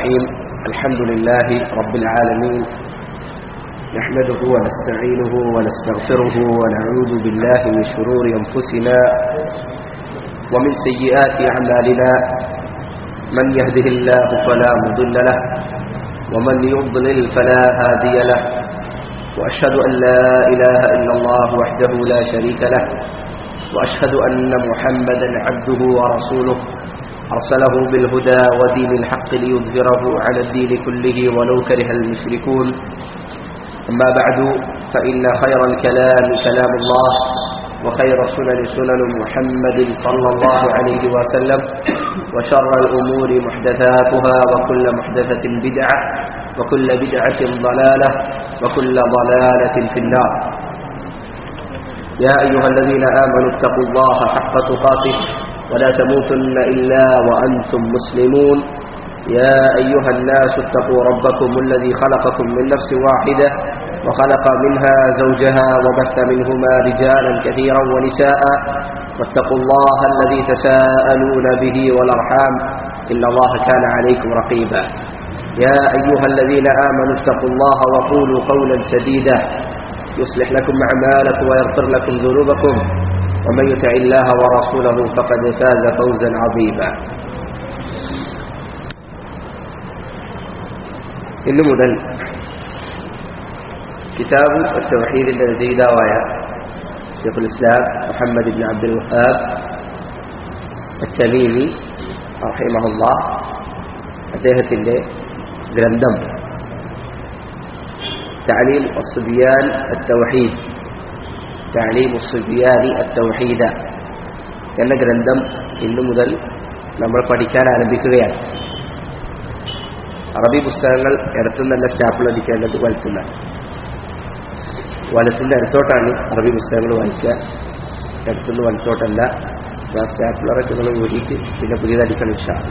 الرحيم الحمد لله رب العالمين نحمده ونستعينه ونستغفره ونعوذ بالله من شرور أنفسنا ومن سيئات أعمالنا من يهده الله فلا مضل له ومن يضلل فلا هادي له وأشهد أن لا إله إلا الله وحده لا شريك له وأشهد أن محمدا عبده ورسوله أرسله بالهدى ودين الحق ليظهره على الدين كله ولو كره المشركون أما بعد فإن خير الكلام كلام الله وخير السنن سنن محمد صلى الله عليه وسلم وشر الأمور محدثاتها وكل محدثة بدعة وكل بدعة ضلالة وكل ضلالة في النار يا أيها الذين آمنوا اتقوا الله حق تقاته ولا تموتن إلا وأنتم مسلمون يا أيها الناس اتقوا ربكم الذي خلقكم من نفس واحدة وخلق منها زوجها وبث منهما رجالا كثيرا ونساء واتقوا الله الذي تساءلون به والأرحام إن الله كان عليكم رقيبا يا أيها الذين آمنوا اتقوا الله وقولوا قولا سديدا يصلح لكم أعمالكم ويغفر لكم ذنوبكم ومن يطع الله ورسوله فقد فاز فوزا عظيما ഇന്നു മുതൽ കിതാബ് തൗഹീദിന്റെ രചയിതാവായ ഷെയ്ഖുൽ ഇസ്ലാം മുഹമ്മദ് ഇബ്ൻ അബ്ദുൽ വഹാബ് അച്ചമീമി റഹിമഹുല്ല അദ്ദേഹത്തിന്റെ ഗ്രന്ഥം تعليم الصبيان التوحيد تعليم الصبيان التوحيد എന്ന ഗ്രന്ഥം ഇന്നു മുതൽ നമ്മൾ പഠിക്കാൻ ആരംഭിക്കുകയാണ് അറബി പുസ്തകങ്ങൾ ഇടത്തുനിന്നല്ല സ്റ്റാപ്പിൾ അടിക്കേണ്ടത് വലത്തുനിന്നാണ് വലത്തിൻ്റെ അടുത്തോട്ടാണ് അറബി പുസ്തകങ്ങൾ വായിക്കുക ഇടത്തുനിന്ന് വലത്തോട്ടല്ല ഞാൻ സ്റ്റാപ്പിളറൊക്കെ നിങ്ങൾ ഊരിയിട്ട് പിന്നെ പുതിയതടിക്കണം ഇഷ്ടമാണ്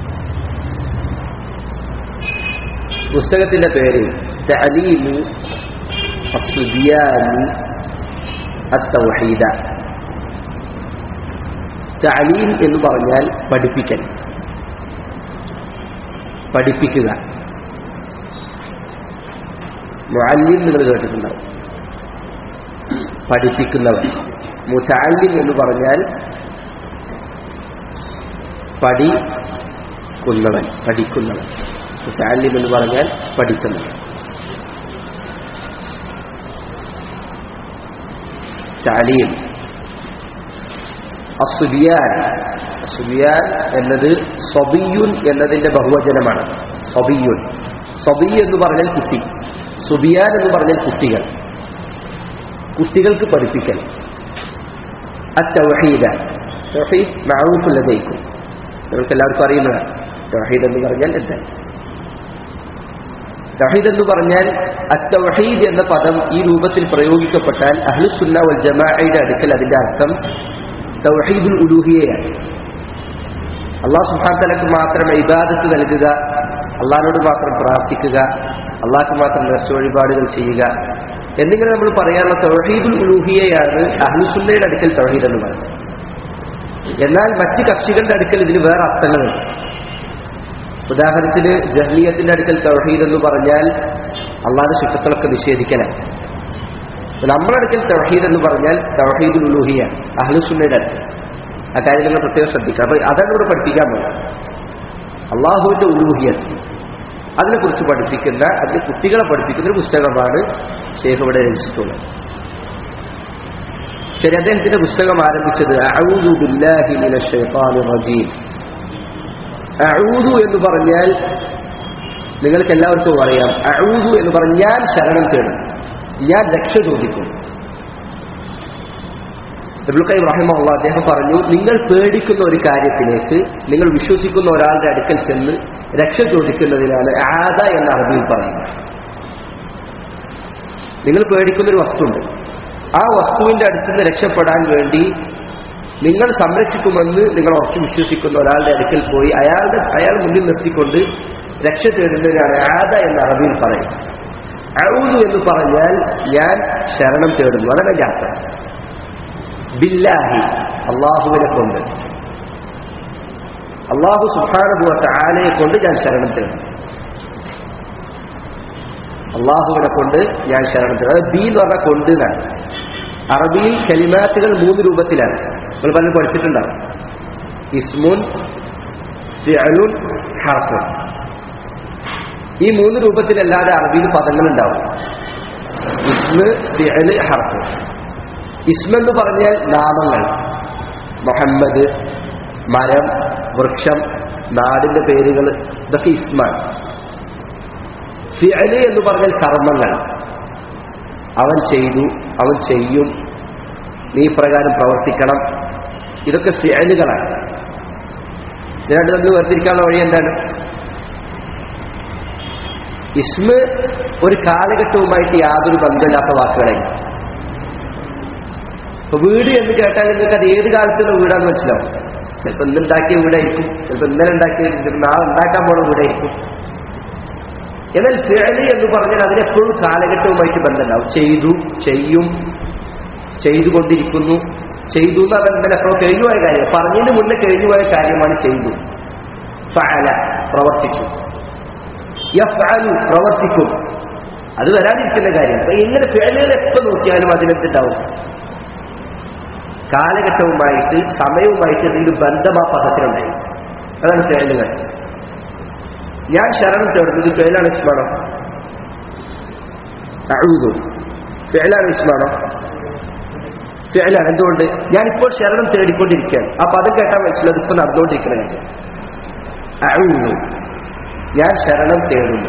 പുസ്തകത്തിന്റെ പേര് تعليم الصبيان التوحيد تعليم എന്ന് പറഞ്ഞാൽ പഠിപ്പിക്കൽ പഠിപ്പിക്കുക മുഅല്ലിം നിങ്ങൾ കേട്ടിട്ടുണ്ടാവും പഠിപ്പിക്കുന്നവൻ മുതഅല്ലിം എന്ന് പറഞ്ഞാൽ പഠിക്കുന്നവൻ പഠിക്കുന്നവൻ മുതഅല്ലിം എന്ന് പറഞ്ഞാൽ പഠിക്കുന്നവൻ താലീം അസുബിയാൻ അസുബിയാൻ എന്നത് സബിയുൻ എന്നതിന്റെ ബഹുവചനമാണ് സബിയുൻ സബി എന്ന് പറഞ്ഞാൽ കുട്ടി സുബിയാൻ എന്ന് പറഞ്ഞാൽ കുട്ടികൾ കുട്ടികൾക്ക് പഠിപ്പിക്കൽ അത്തൗഹീദ തൗഹീദ് മഅറൂഫുല്ലതയ്ക്കും നിങ്ങൾക്ക് എല്ലാവർക്കും അറിയുന്നതാണ് തൗഹീദ് എന്ന് പറഞ്ഞാൽ എന്താണ് തൗഹീദ് എന്ന് പറഞ്ഞാൽ അത്തൗഹീദ് എന്ന പദം ഈ രൂപത്തിൽ പ്രയോഗിക്കപ്പെട്ടാൽ അഹ്ലുസുന്ന വൽ ജമാഅയുടെ അടുക്കൽ അതിന്റെ അർത്ഥം തൗഹീദുൽ ഉലൂഹിയയാണ് അള്ളാഹു സുബ്ഹാനഹു മാത്രം ഇബാദത്ത് നൽകുക അള്ളാഹിനോട് മാത്രം പ്രാർത്ഥിക്കുക അള്ളാഹ്ക്ക് മാത്രം രക്ഷ വഴിപാടുകൾ ചെയ്യുക എന്നിങ്ങനെ നമ്മൾ പറയാനുള്ള തൗഹീദുൽ ഉലൂഹിയയാണ് അഹ്ലുസുന്നയുടെ അടുക്കൽ തൗഹീദ് എന്ന് പറയുന്നത് എന്നാൽ മറ്റ് കക്ഷികളുടെ അടുക്കൽ ഇതിന് വേറെ അർത്ഥങ്ങളുണ്ട് ഉദാഹരണത്തിന് ജഹ്ലിയത്തിന്റെ അടുക്കൽ തൗഹീദ് എന്ന് പറഞ്ഞാൽ അള്ളാഹുടെ ശിഫത്തുകളൊക്കെ നിഷേധിക്കലാണ് നമ്മുടെ അടുക്കൽ തൗഹീദ് എന്ന് പറഞ്ഞാൽ തൗഹീദുൽ ഉലൂഹിയാണ് അഹ്ലുസുന്നയുടെ അടുത്ത് ആ കാര്യം നിങ്ങൾ പ്രത്യേകം ശ്രദ്ധിക്കുക അപ്പൊ അതാണ് ഇവിടെ പഠിപ്പിക്കാൻ പോകുന്നത് അള്ളാഹുവിന്റെ ഉലൂഹിയത്ത് അതിനെക്കുറിച്ച് പഠിപ്പിക്കുന്ന അതിന് കുട്ടികളെ പഠിപ്പിക്കുന്ന ഒരു പുസ്തകമാണ് ഷേഖ് ഇവിടെ രചിച്ചിട്ടുള്ളത് ശരി അദ്ദേഹത്തിന്റെ പുസ്തകം ആരംഭിച്ചത് അഊദു ബില്ലാഹി മിനശ് ശൈത്താനിർ റജീം അഊദു എന്ന് പറഞ്ഞാൽ നിങ്ങൾക്ക് എല്ലാവർക്കും അറിയാം അഊദു എന്ന് പറഞ്ഞാൽ ഞാൻ ശരണം തേടും ഞാൻ രക്ഷ ചോദിക്കും ഇബ്രുഖൈബ്രാഹിമുള്ള അദ്ദേഹം പറഞ്ഞു നിങ്ങൾ പേടിക്കുന്ന ഒരു കാര്യത്തിലേക്ക് നിങ്ങൾ വിശ്വസിക്കുന്ന ഒരാളുടെ അടുക്കൽ ചെന്ന് രക്ഷ ചോദിക്കുന്നതിനാണ് ആദ എന്ന അറബിയിൽ പറയുന്നത് നിങ്ങൾ പേടിക്കുന്ന ഒരു വസ്തുണ്ട് ആ വസ്തുവിന്റെ അടുത്തുനിന്ന് രക്ഷപ്പെടാൻ വേണ്ടി നിങ്ങൾ സംരക്ഷിക്കുമെന്ന് നിങ്ങൾ ഉറച്ചു വിശ്വസിക്കുന്ന ഒരാളുടെ അടുക്കൽ പോയി അയാളുടെ അയാൾ മുന്നിൽ നിർത്തിക്കൊണ്ട് രക്ഷ തേടുന്നതിനാണ് ആദ എന്ന അറബിയിൽ പറയുന്നത് ഔദു എന്ന് പറഞ്ഞാൽ ഞാൻ ശരണം തേടുന്നു അതാണ് എൻ്റെ അർത്ഥം ബില്ലാഹി അള്ളാഹുവിനെ കൊണ്ട് അള്ളാഹു സുഹാനുഭവത്തെ ആലയെ കൊണ്ട് ഞാൻ ശരണം തേടും അള്ളാഹുവിനെ കൊണ്ട് ഞാൻ ശരണം തേടും അത് ബി എന്ന് പറഞ്ഞാൽ കൊണ്ട് എന്നാണ് അറബിയിൽ കലിമാത്തുകൾ മൂന്ന് രൂപത്തിലാണ് നിങ്ങൾ പലരും പഠിച്ചിട്ടുണ്ടാവും ഇസ്മുൻ ഫിഅലുൻ ഹർഫുൻ ഈ മൂന്ന് രൂപത്തിലല്ലാതെ അറബിയിൽ പദങ്ങൾ ഉണ്ടാവും ഇസ്മ് ഫിഅല് ഹർഫ് ഇസ്മെന്ന് പറഞ്ഞാൽ നാമങ്ങൾ മുഹമ്മദ് മരം വൃക്ഷം നാടിന്റെ പേരുകൾ ഇതൊക്കെ ഇസ്മാണ് ഫിഅല് എന്ന് പറഞ്ഞാൽ കർമ്മങ്ങൾ അവൻ ചെയ്തു അവൻ ചെയ്യും നീ പ്രകാരം പ്രവർത്തിക്കണം ഇതൊക്കെ ഫിഅലുകളാണ് ഇതിനായിട്ട് നമ്മൾ വേർതിരിക്കാനുള്ള വഴി എന്താണ് ഇസ്മ ഒരു കാലഘട്ടവുമായിട്ട് യാതൊരു ബന്ധമില്ലാത്ത വാക്കുകളെ ഇപ്പൊ വീട് എന്ന് കേട്ടാൽ നിങ്ങൾക്ക് അത് ഏത് കാലത്തുള്ള വീടാന്ന് മനസ്സിലാവും ചിലപ്പോൾ ഇന്നുണ്ടാക്കിയ വീടായിരിക്കും ചിലപ്പോൾ ഇന്നലെ ഉണ്ടാക്കിയ നാളെ ഉണ്ടാക്കാൻ പോണ വീടായിരിക്കും എന്നാൽ ഫിഅലി എന്ന് പറഞ്ഞാൽ അതിനെപ്പോഴും കാലഘട്ടവുമായിട്ട് ബന്ധമുണ്ടാവും ചെയ്തു ചെയ്യും ചെയ്തുകൊണ്ടിരിക്കുന്നു ചെയ്തു എന്ന് പറഞ്ഞാൽ ഇന്നലെ എപ്പോഴും കഴിഞ്ഞുപോയ കാര്യം പറഞ്ഞതിന് മുന്നേ കഴിഞ്ഞുപോയ കാര്യമാണ് ചെയ്തു ഫഅല പ്രവർത്തിച്ചു യഫ്അലു പ്രവർത്തിക്കും അത് വരാതിരിക്കുന്ന കാര്യം അപ്പൊ ഇങ്ങനെ ഫിഅലുകൾ എപ്പോ നോക്കിയാലും അതിനെന്തുണ്ടാവും കാലഘട്ടവുമായിട്ട് സമയവുമായിട്ട് എന്തെങ്കിലും ബന്ധം ആ പദത്തിലുണ്ടായി അതാണ് ഫിഅലുകൾ ഞാൻ ശരണം തേടുന്നത് ഫിഅലാണ് ഇസ്മാണോ അഊദു ഫിഅലാണ് ഇസ്മാണോ ഫിഅലാണ് എന്തുകൊണ്ട് ഞാനിപ്പോൾ ശരണം തേടിക്കൊണ്ടിരിക്കുകയാണ് ആ പദം കേട്ടാൽ മനസ്സിലത് ഇപ്പൊ നടന്നുകൊണ്ടിരിക്കുന്ന കാര്യം അഊദു ഞാൻ ശരണം തേടുന്നു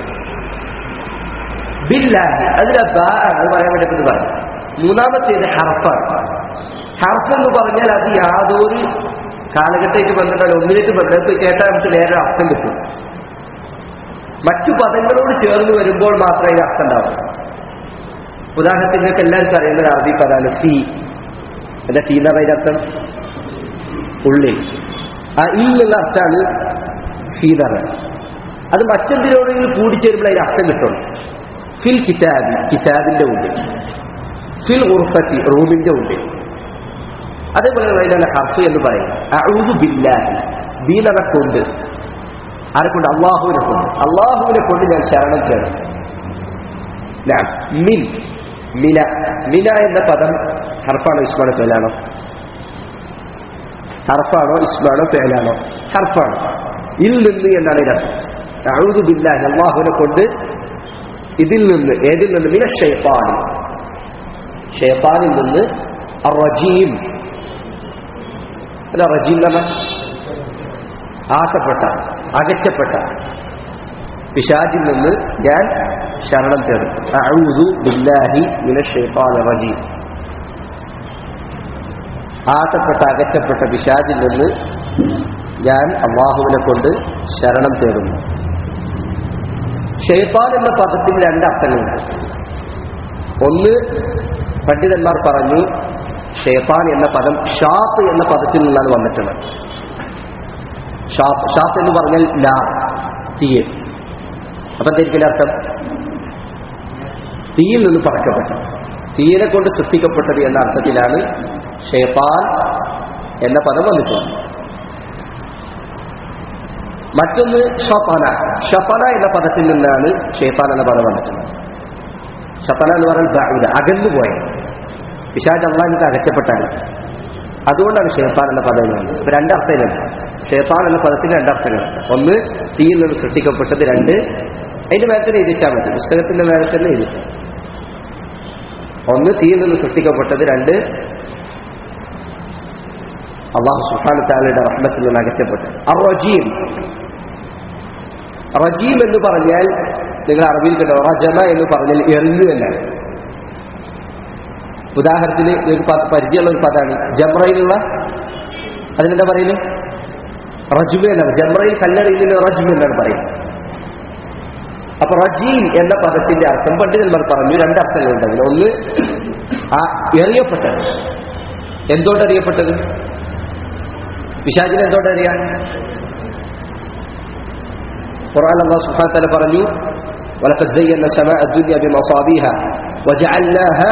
ബില്ലാഹി അതിലെ ബാ ആണ് അത് പറയാൻ വേണ്ടി ഇത് പറഞ്ഞു മൂന്നാമത്തേത് ഹർഫാണ് ഹർഫ് എന്ന് പറഞ്ഞാൽ അത് യാതൊരു കാലഘട്ടമായിട്ട് ബന്ധപ്പെട്ടാൽ ഒന്നിലേക്ക് ബന്ധപ്പെട്ട് കേട്ടാൽ നമുക്ക് നേരെ അർത്ഥം കിട്ടും മറ്റു പദങ്ങളോട് ചേർന്ന് വരുമ്പോൾ മാത്രമേ അതിന് അർത്ഥം ഉണ്ടാവും ഉദാഹരണത്തിന് നിങ്ങൾക്ക് എല്ലാവർക്കും അറിയുന്ന ഒരു അറബി പദമാണ് ഫീ എന്താ ഫീ എന്ന് പറഞ്ഞ അർത്ഥം ഉള്ളിൽ ആ ഈ എന്നുള്ള അർത്ഥമാണ് ഫീ എന്ന് പറയുന്നത് അത് മറ്റെന്തിനോടെങ്കിലും കൂടിച്ചേരുമ്പോൾ അതിന് അർത്ഥം കിട്ടും ഫിൽ കിതാബി കിതാബിന്റെ ഉള്ളിൽ ഫിൽ ഉർഫത്തി റൂമിന്റെ ഉള്ളിൽ അതേപോലെ അതിനാണ് ഹർഫ് എന്ന് പറയും അഊദു ബില്ലാഹി ബീനവ കൊണ്ട് ആരെ കൊണ്ട് അള്ളാഹുവിനെ കൊണ്ട് അള്ളാഹുവിനെ കൊണ്ട് ഞാൻ ശരണം ചേർന്നു ഞാൻ മിൻ മിന മിന എന്ന പദം ഹർഫാണോ ഇസ്മാണോ ഫേലാണോ ഹർഫാണോ ഇസ്മാണോ ഫേലാണോ ഹർഫാണ് ഇൽ നിന്ന് എന്നാണ് ഇതിനർത്ഥം അഊദു ബില്ലാഹി അള്ളാഹുവിനെ കൊണ്ട് ഇതിൽ നിന്ന് ഏതിൽ നിന്ന് മിന ഷെയ്ത്താൻ ഷെയ്ത്താനിൽ നിന്ന് റജീം അല്ല റജീം എന്ന് പറഞ്ഞാൽ ആക്കപ്പെട്ട അകറ്റപ്പെട്ട പിശാചിൽ നിന്ന് ഞാൻ ശരണം തേടും അഊദു ബില്ലാഹി മിന ഷെയ്ത്താൻ റജീം ആക്കപ്പെട്ട അകറ്റപ്പെട്ട പിശാചിൽ നിന്ന് ഞാൻ അള്ളാഹുവിനെ കൊണ്ട് ശരണം തേടുന്നു ഷെയ്ത്താൻ എന്ന പദത്തിന് രണ്ട് അർത്ഥങ്ങളുണ്ട് ഒന്ന് പണ്ഡിതന്മാർ പറഞ്ഞു ഷെയ്ത്താൻ എന്ന പദം ഷാത്ത് എന്ന പദത്തിൽ നിന്നാണ് വന്നിട്ടുള്ളത് ഷാത്ത് ഷാത്ത് എന്ന് പറഞ്ഞാൽ ലാ തീയ് അപ്പൊ എന്തായിരിക്കും അർത്ഥം തീയിൽ നിന്ന് പറക്കപ്പെട്ടത് തീയിനെ കൊണ്ട് സൃഷ്ടിക്കപ്പെട്ടത് എന്ന അർത്ഥത്തിലാണ് ഷെയ്ത്താൻ എന്ന പദം വന്നിട്ടുള്ളത് മറ്റൊന്ന് ഷഫന ഷഫന എന്ന പദത്തിൽ നിന്നാണ് ഷെയ്ത്താൻ എന്ന പദം വന്നിട്ടുള്ളത് ഷഫന എന്ന് പറഞ്ഞാൽ ബഅുദ, അകന്നുപോയ പിശാജ് അള്ളാഹിന് അകറ്റപ്പെട്ടാണ് അതുകൊണ്ടാണ് ഷെയ്ത്താൻ എന്ന പദം വന്നത് ഇപ്പൊ രണ്ടർത്ഥങ്ങളുണ്ട് ഷെയ്ത്താൻ എന്ന പദത്തിന് രണ്ടർത്ഥങ്ങളുണ്ട് ഒന്ന് തീയിൽ നിന്ന് സൃഷ്ടിക്കപ്പെട്ടത് രണ്ട് അതിന്റെ മേലെ തന്നെ എഴുതിച്ചാൽ മതി പുസ്തകത്തിന്റെ മേലെ തന്നെ എഴുതിച്ചാൽ ഒന്ന് തീയിൽ നിന്ന് സൃഷ്ടിക്കപ്പെട്ടത് രണ്ട് അള്ളാഹു സുഹാന താലയുടെ റഹ്മത്തിൽ നിന്ന് അകറ്റപ്പെട്ടത് റജീം റജീം എന്ന് പറഞ്ഞാൽ നിങ്ങൾ അറിവിൽ കണ്ടോ റജമ എന്ന് പറഞ്ഞാൽ എറിഞ്ഞു എന്നാണ് ഉദാഹരണത്തിന് നിങ്ങൾക്ക് പ- പരിചയമുള്ള ഒരു പദമാണ് ജംറയിലുള്ള അതിനെന്താ പറയുന്നത് റജുമ എന്നാണ് ജംറയിൽ കല്ലെറിയുന്നതിന് റജുമ എന്നാണ് പറയുന്നത് അപ്പൊ റജീം എന്ന പദത്തിന്റെ അർത്ഥം പണ്ഡിതന്മാർ പറഞ്ഞു രണ്ടർത്ഥങ്ങളുണ്ട് അതിന് ഒന്ന് ആ എറിയപ്പെട്ടത് എന്തുകൊണ്ട് അറിയപ്പെട്ടത് പിശാചിനെ എന്തുകൊണ്ട് അറിയാൻ ഖുർആൻ അല്ലാഹു സുബ്ഹാനഹു വതആല പറഞ്ഞു ولقد زينا السماء الدنيا بمصابيها وجعلناها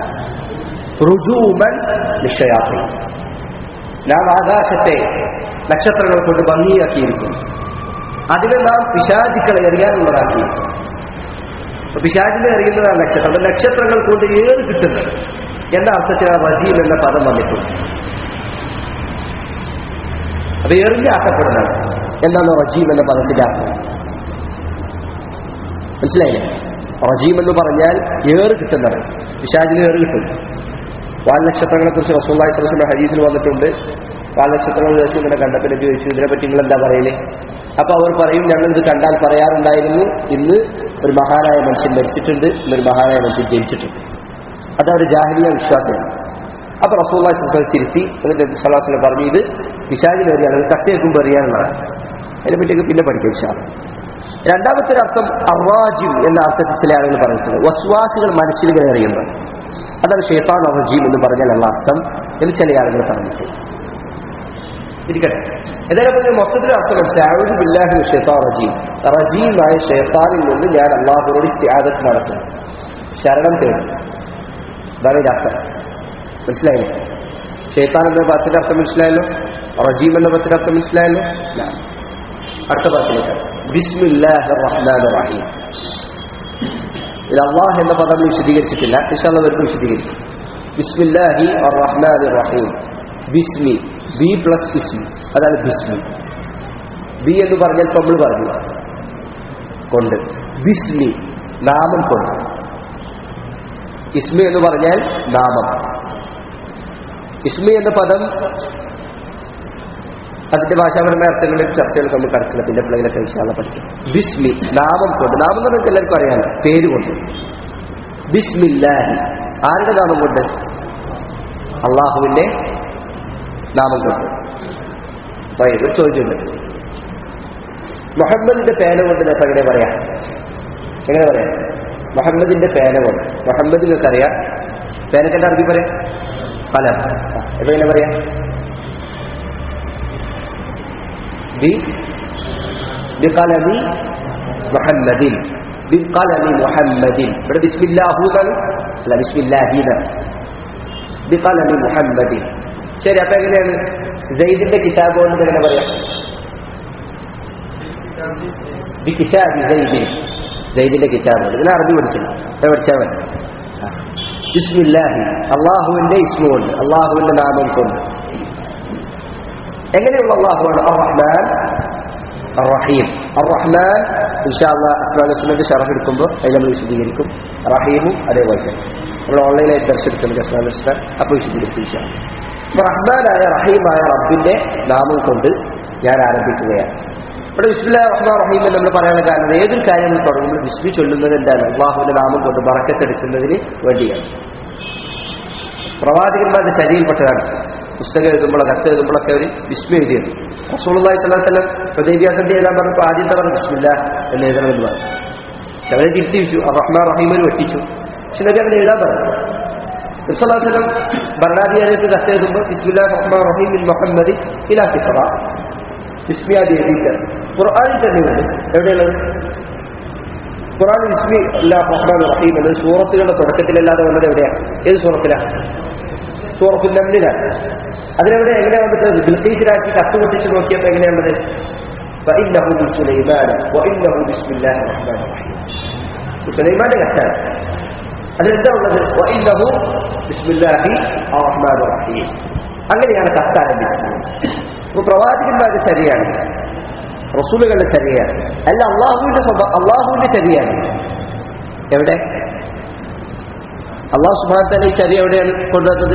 رجوما للشياطين നാം ആകാശത്തെ നക്ഷത്രങ്ങൾ കൊണ്ട് ഭംഗിയാക്കിയിരിക്കുന്നു അതിനെ നാം പിശാചുക്കളെ എറിയാനുള്ളതാക്കിയിരിക്കുന്നു അപ്പൊ പിശാചിനെ എറിയുന്നതാണ് നക്ഷത്രം അപ്പൊ നക്ഷത്രങ്ങൾ കൊണ്ട് ഏത് കിട്ടുന്നത് എന്ന അർത്ഥത്തിൽ ആ റജീം എന്ന പദം വന്നിട്ടുണ്ട് അത് എറിഞ്ഞാക്കപ്പെടുന്നതാണ് എന്താണ് റജീം എന്ന പദത്തിന്റെ അർത്ഥം മനസ്സിലായില്ലേ റജീം എന്ന് പറഞ്ഞാൽ ഏറ് കിട്ടുന്നത് പിശാചിന് ഏറ് കിട്ടും വാൽ നക്ഷത്രങ്ങളെ കുറിച്ച് റസൂള്ളി സ്വലസിന്റെ ഹരീസിൽ വന്നിട്ടുണ്ട് വാൽ നക്ഷത്രങ്ങൾ ദിവസം ഇങ്ങനെ കണ്ടപ്പോൾ നബി ചോദിച്ചു ഇതിനെപ്പറ്റി നിങ്ങൾ എന്താ പറയല് അപ്പൊ അവർ പറയും ഞങ്ങൾ ഇത് കണ്ടാൽ പറയാറുണ്ടായിരുന്നു ഇന്ന് ഒരു മഹാനായ മനുഷ്യൻ മരിച്ചിട്ടുണ്ട് ഇന്നൊരു മഹാനായ മനുഷ്യൻ ജനിച്ചിട്ടുണ്ട് അതവരുടെ ജാഹലിയ വിശ്വാസമാണ് അപ്പൊ റസൂള്ളി സ്വലം തിരുത്തി എന്നിട്ട് സലാഹുലം പറഞ്ഞു ഇത് പിശാചിലേറിയാണ് അത് കട്ടേക്കുമ്പോൾ എറിയാനുള്ളതാണ് അതിനെപ്പറ്റിയൊക്കെ പിന്നെ പഠിക്കാം വിശാലം രണ്ടാമത്തെ ഒരു അർത്ഥം അറാജിം എന്ന അർത്ഥത്തിൽ ചില ആളുകൾ പറഞ്ഞിട്ടുണ്ട് വസ്വാസികൾ മനസ്സിൽ കയറിയുന്നത് അതാണ് ഷെയ്ത്താൻ റജീം എന്ന് പറഞ്ഞാലുള്ള അർത്ഥം എന്ന് ചില ആളുകൾ പറഞ്ഞിട്ടുണ്ട് ഇരിക്കട്ടെ ഏതായാലും പറഞ്ഞ മൊത്തത്തിൽ അർത്ഥം മനസ്സിലാവുന്നത് ബില്ലാഹി ഷെയ്ത്താൻ റജീം റജീമായ ഷെയ്ത്താനിൽ നിന്ന് ഞാൻ അള്ളാഹുനോട് ഇസ്തിയാദത്ത് നടത്തുന്നു ശരണം തേടും അതാണ് ഇതിന്റെ അർത്ഥം മനസ്സിലായില്ലേ ഷെയ്ത്താൻ എന്ന പദത്തിന്റെ അർത്ഥം മനസ്സിലായല്ലോ റജീം എന്ന പദത്തിന്റെ അർത്ഥം മനസ്സിലായല്ലോ ഇല്ല. അടുത്ത പദത്തിലേക്ക് ബിസ്മില്ലാഹ് റഹ്മാൻ റഹീം ഇത് അള്ളാഹ് എന്ന പദം നമ്മൾ വിശദീകരിച്ചിട്ടില്ല ഇൻഷാല്ല വരുമ്പോൾ വിശദീകരിക്കും ബിസ്മില്ലാഹി റഹ്മാൻ റഹീം ബിസ്മി ബി പ്ലസ് ഇസ്മി അതാണ് ബിസ്മി ബി എന്ന് പറഞ്ഞാൽ ഇപ്പൊ നമ്മൾ പറഞ്ഞു കൊണ്ട് ബിസ്മി നാമം കൊണ്ട് ഇസ്മി എന്ന് പറഞ്ഞാൽ നാമം ഇസ്മി എന്ന പദം അതിന്റെ ഭാഷാപരമായ അർത്ഥങ്ങളിൽ ചർച്ചകൾ നമ്മൾ കടക്കില്ല പിന്നെ പിള്ളേരൊക്കെ വിശാല പഠിക്കും ബിസ്മി നാമം കൊണ്ട് നാമം എന്ന് നമുക്ക് എല്ലാവർക്കും അറിയാലോ പേര് കൊണ്ട് ബിസ്മില്ലാഹി ആരുടെ നാമം കൊണ്ട് അള്ളാഹുവിന്റെ നാമം കൊണ്ട് طيب, ഒരു ചോദ്യമുണ്ട് മുഹമ്മദിന്റെ പേന കൊണ്ട് നമുക്ക് എങ്ങനെ പറയാം എങ്ങനെ പറയാം മുഹമ്മദിന്റെ പേന കൊണ്ട് മുഹമ്മദ് നിങ്ങൾക്കറിയാം പേനക്ക് എന്താ അറബി പറയാം കലം എപ്പൊ എങ്ങനെ പറയാം ബി ബിഖലമി മുഹമ്മദിൻ ബിഖലമി മുഹമ്മദിൻ ഇവിടെ ബിസ്മില്ലാഹു എന്നാണ് അല്ല ബിസ്മില്ലാഹി എന്നാണ് ബിഖലമി മുഹമ്മദിൻ ശരി അപ്പൊ എങ്ങനെയാണ് ജയ്ദിന്റെ കിതാബ് കൊണ്ട് എങ്ങനെ പറയാം ബി കിതാബി ജയ്ദിൻ ജയ്ദിന്റെ കിതാബ് കൊണ്ട് ഇതിനെ അറബി പഠിക്കണം എവിടെ പഠിച്ചാൽ മതി ആ. ബിസ്മില്ലാഹി അള്ളാഹുവിന്റെ ഇസ്മു കൊണ്ട് അള്ളാഹുവിന്റെ നാമം കൊണ്ട് എങ്ങനെയുള്ള അള്ളാഹുവാണ് അർ റഹ്മാൻ അർ റഹീം അർ റഹ്മാൻ ഇൻഷാല്ല അസ്മാനുസ്ലിന്റെ ഷറഫ് എടുക്കുമ്പോൾ അതിൽ നമ്മൾ വിശദീകരിക്കും റഹീമും അതേപോലെ തന്നെ നമ്മൾ ഓൺലൈനായിട്ട് ദർശെടുക്കുന്നുണ്ട് അസ്മാനുസ്ലാം അപ്പോൾ വിശദീകരിക്കും ഇൻഷാല്ല അപ്പൊ റഹ്മാനായ റഹീമായ റബ്ബിന്റെ നാമം കൊണ്ട് ഞാൻ ആരംഭിക്കുകയാണ് ഇവിടെ വിസ്മില്ല റഹ്മാൻ റഹീം എന്ന് നമ്മൾ പറയാനുള്ള കാരണം ഏതൊരു കാര്യം നമ്മൾ തുടങ്ങുമ്പോൾ വിസ്മി ചൊല്ലുന്നത് എന്താണ് അള്ളാഹുവിന്റെ നാമം കൊണ്ട് ബറക്കത്തെടുക്കുന്നതിന് വേണ്ടിയാണ് പ്രവാചകന്മാരുടെ ചരിയിൽപ്പെട്ടതാണ് പുസ്തകം എഴുതുമ്പോൾ കത്ത് എഴുതുമ്പോഴൊക്കെ അവർ വിസ്മി എഴുതിയത് റസൂലി സ്വലാം വല്ലം ഹൃദയവ്യാസന്ധി എഴുതാൻ പറഞ്ഞപ്പോൾ ആദ്യത്തെ പറഞ്ഞു വിസ്മില്ല എന്ന് എഴുതണമെന്ന് പറഞ്ഞു പക്ഷെ അവരെ തിരുത്തി വെച്ചു റഹ്മാൻ റഹീമിന് വെട്ടിച്ചു പക്ഷെ നബി അങ്ങനെ എഴുതാൻ പറഞ്ഞു നബ്സല്ലാസ്ലം ഭരണാധികാരിക്ക് കത്ത് എഴുതുമ്പോൾ ബിസ്മില്ലാ റഹ്മാൻ റഹീം ബിൻ മുഹമ്മദ് ഇലാ കിസറ ബിസ്മിയാദി എഴുതിയിട്ട് ഖുർആാനിൽ തന്നെയുണ്ട് എവിടെയുള്ളത് ഖുർആൻ ബിസ്മി അല്ലാ റഹ്മാൻ റഹീം എന്നത് സൂറത്തുകളുടെ തുടക്കത്തിലല്ലാതെ വന്നത് എവിടെയാണ് ഏത് സൂറത്തിലാണ് സൂറത്തുൽ നമ്ലിലാണ് അതിനെവിടെ എങ്ങനെയാ വന്നിട്ട് ബിൽക്കീസിലാക്കി കത്ത് പൊട്ടിച്ച് നോക്കിയപ്പോൾ എങ്ങനെയാണത് فإنه من سليمان وإنه بسم الله الرحمن الرحيم സുലൈമാന്റെ കത്താണ് അതിലെന്താ ഉള്ളത് വഇന്നഹു ബിസ്മില്ലാഹി അർറഹ്മാനിർ റഹീം അങ്ങനെയാണ് കത്ത് ആരംഭിച്ചത് അപ്പോൾ പ്രവാചകന്മാരുടെ ചര്യയാണ് റസൂലുകളുടെ ചര്യയാണ് അല്ല അള്ളാഹുവിന്റെ സ്വഭാവം അള്ളാഹുവിന്റെ ചര്യയാണ് എവിടെ അള്ളാഹു സുബാൻ ഈ ചര്യ എവിടെയാണ് കൊണ്ടുവന്നത്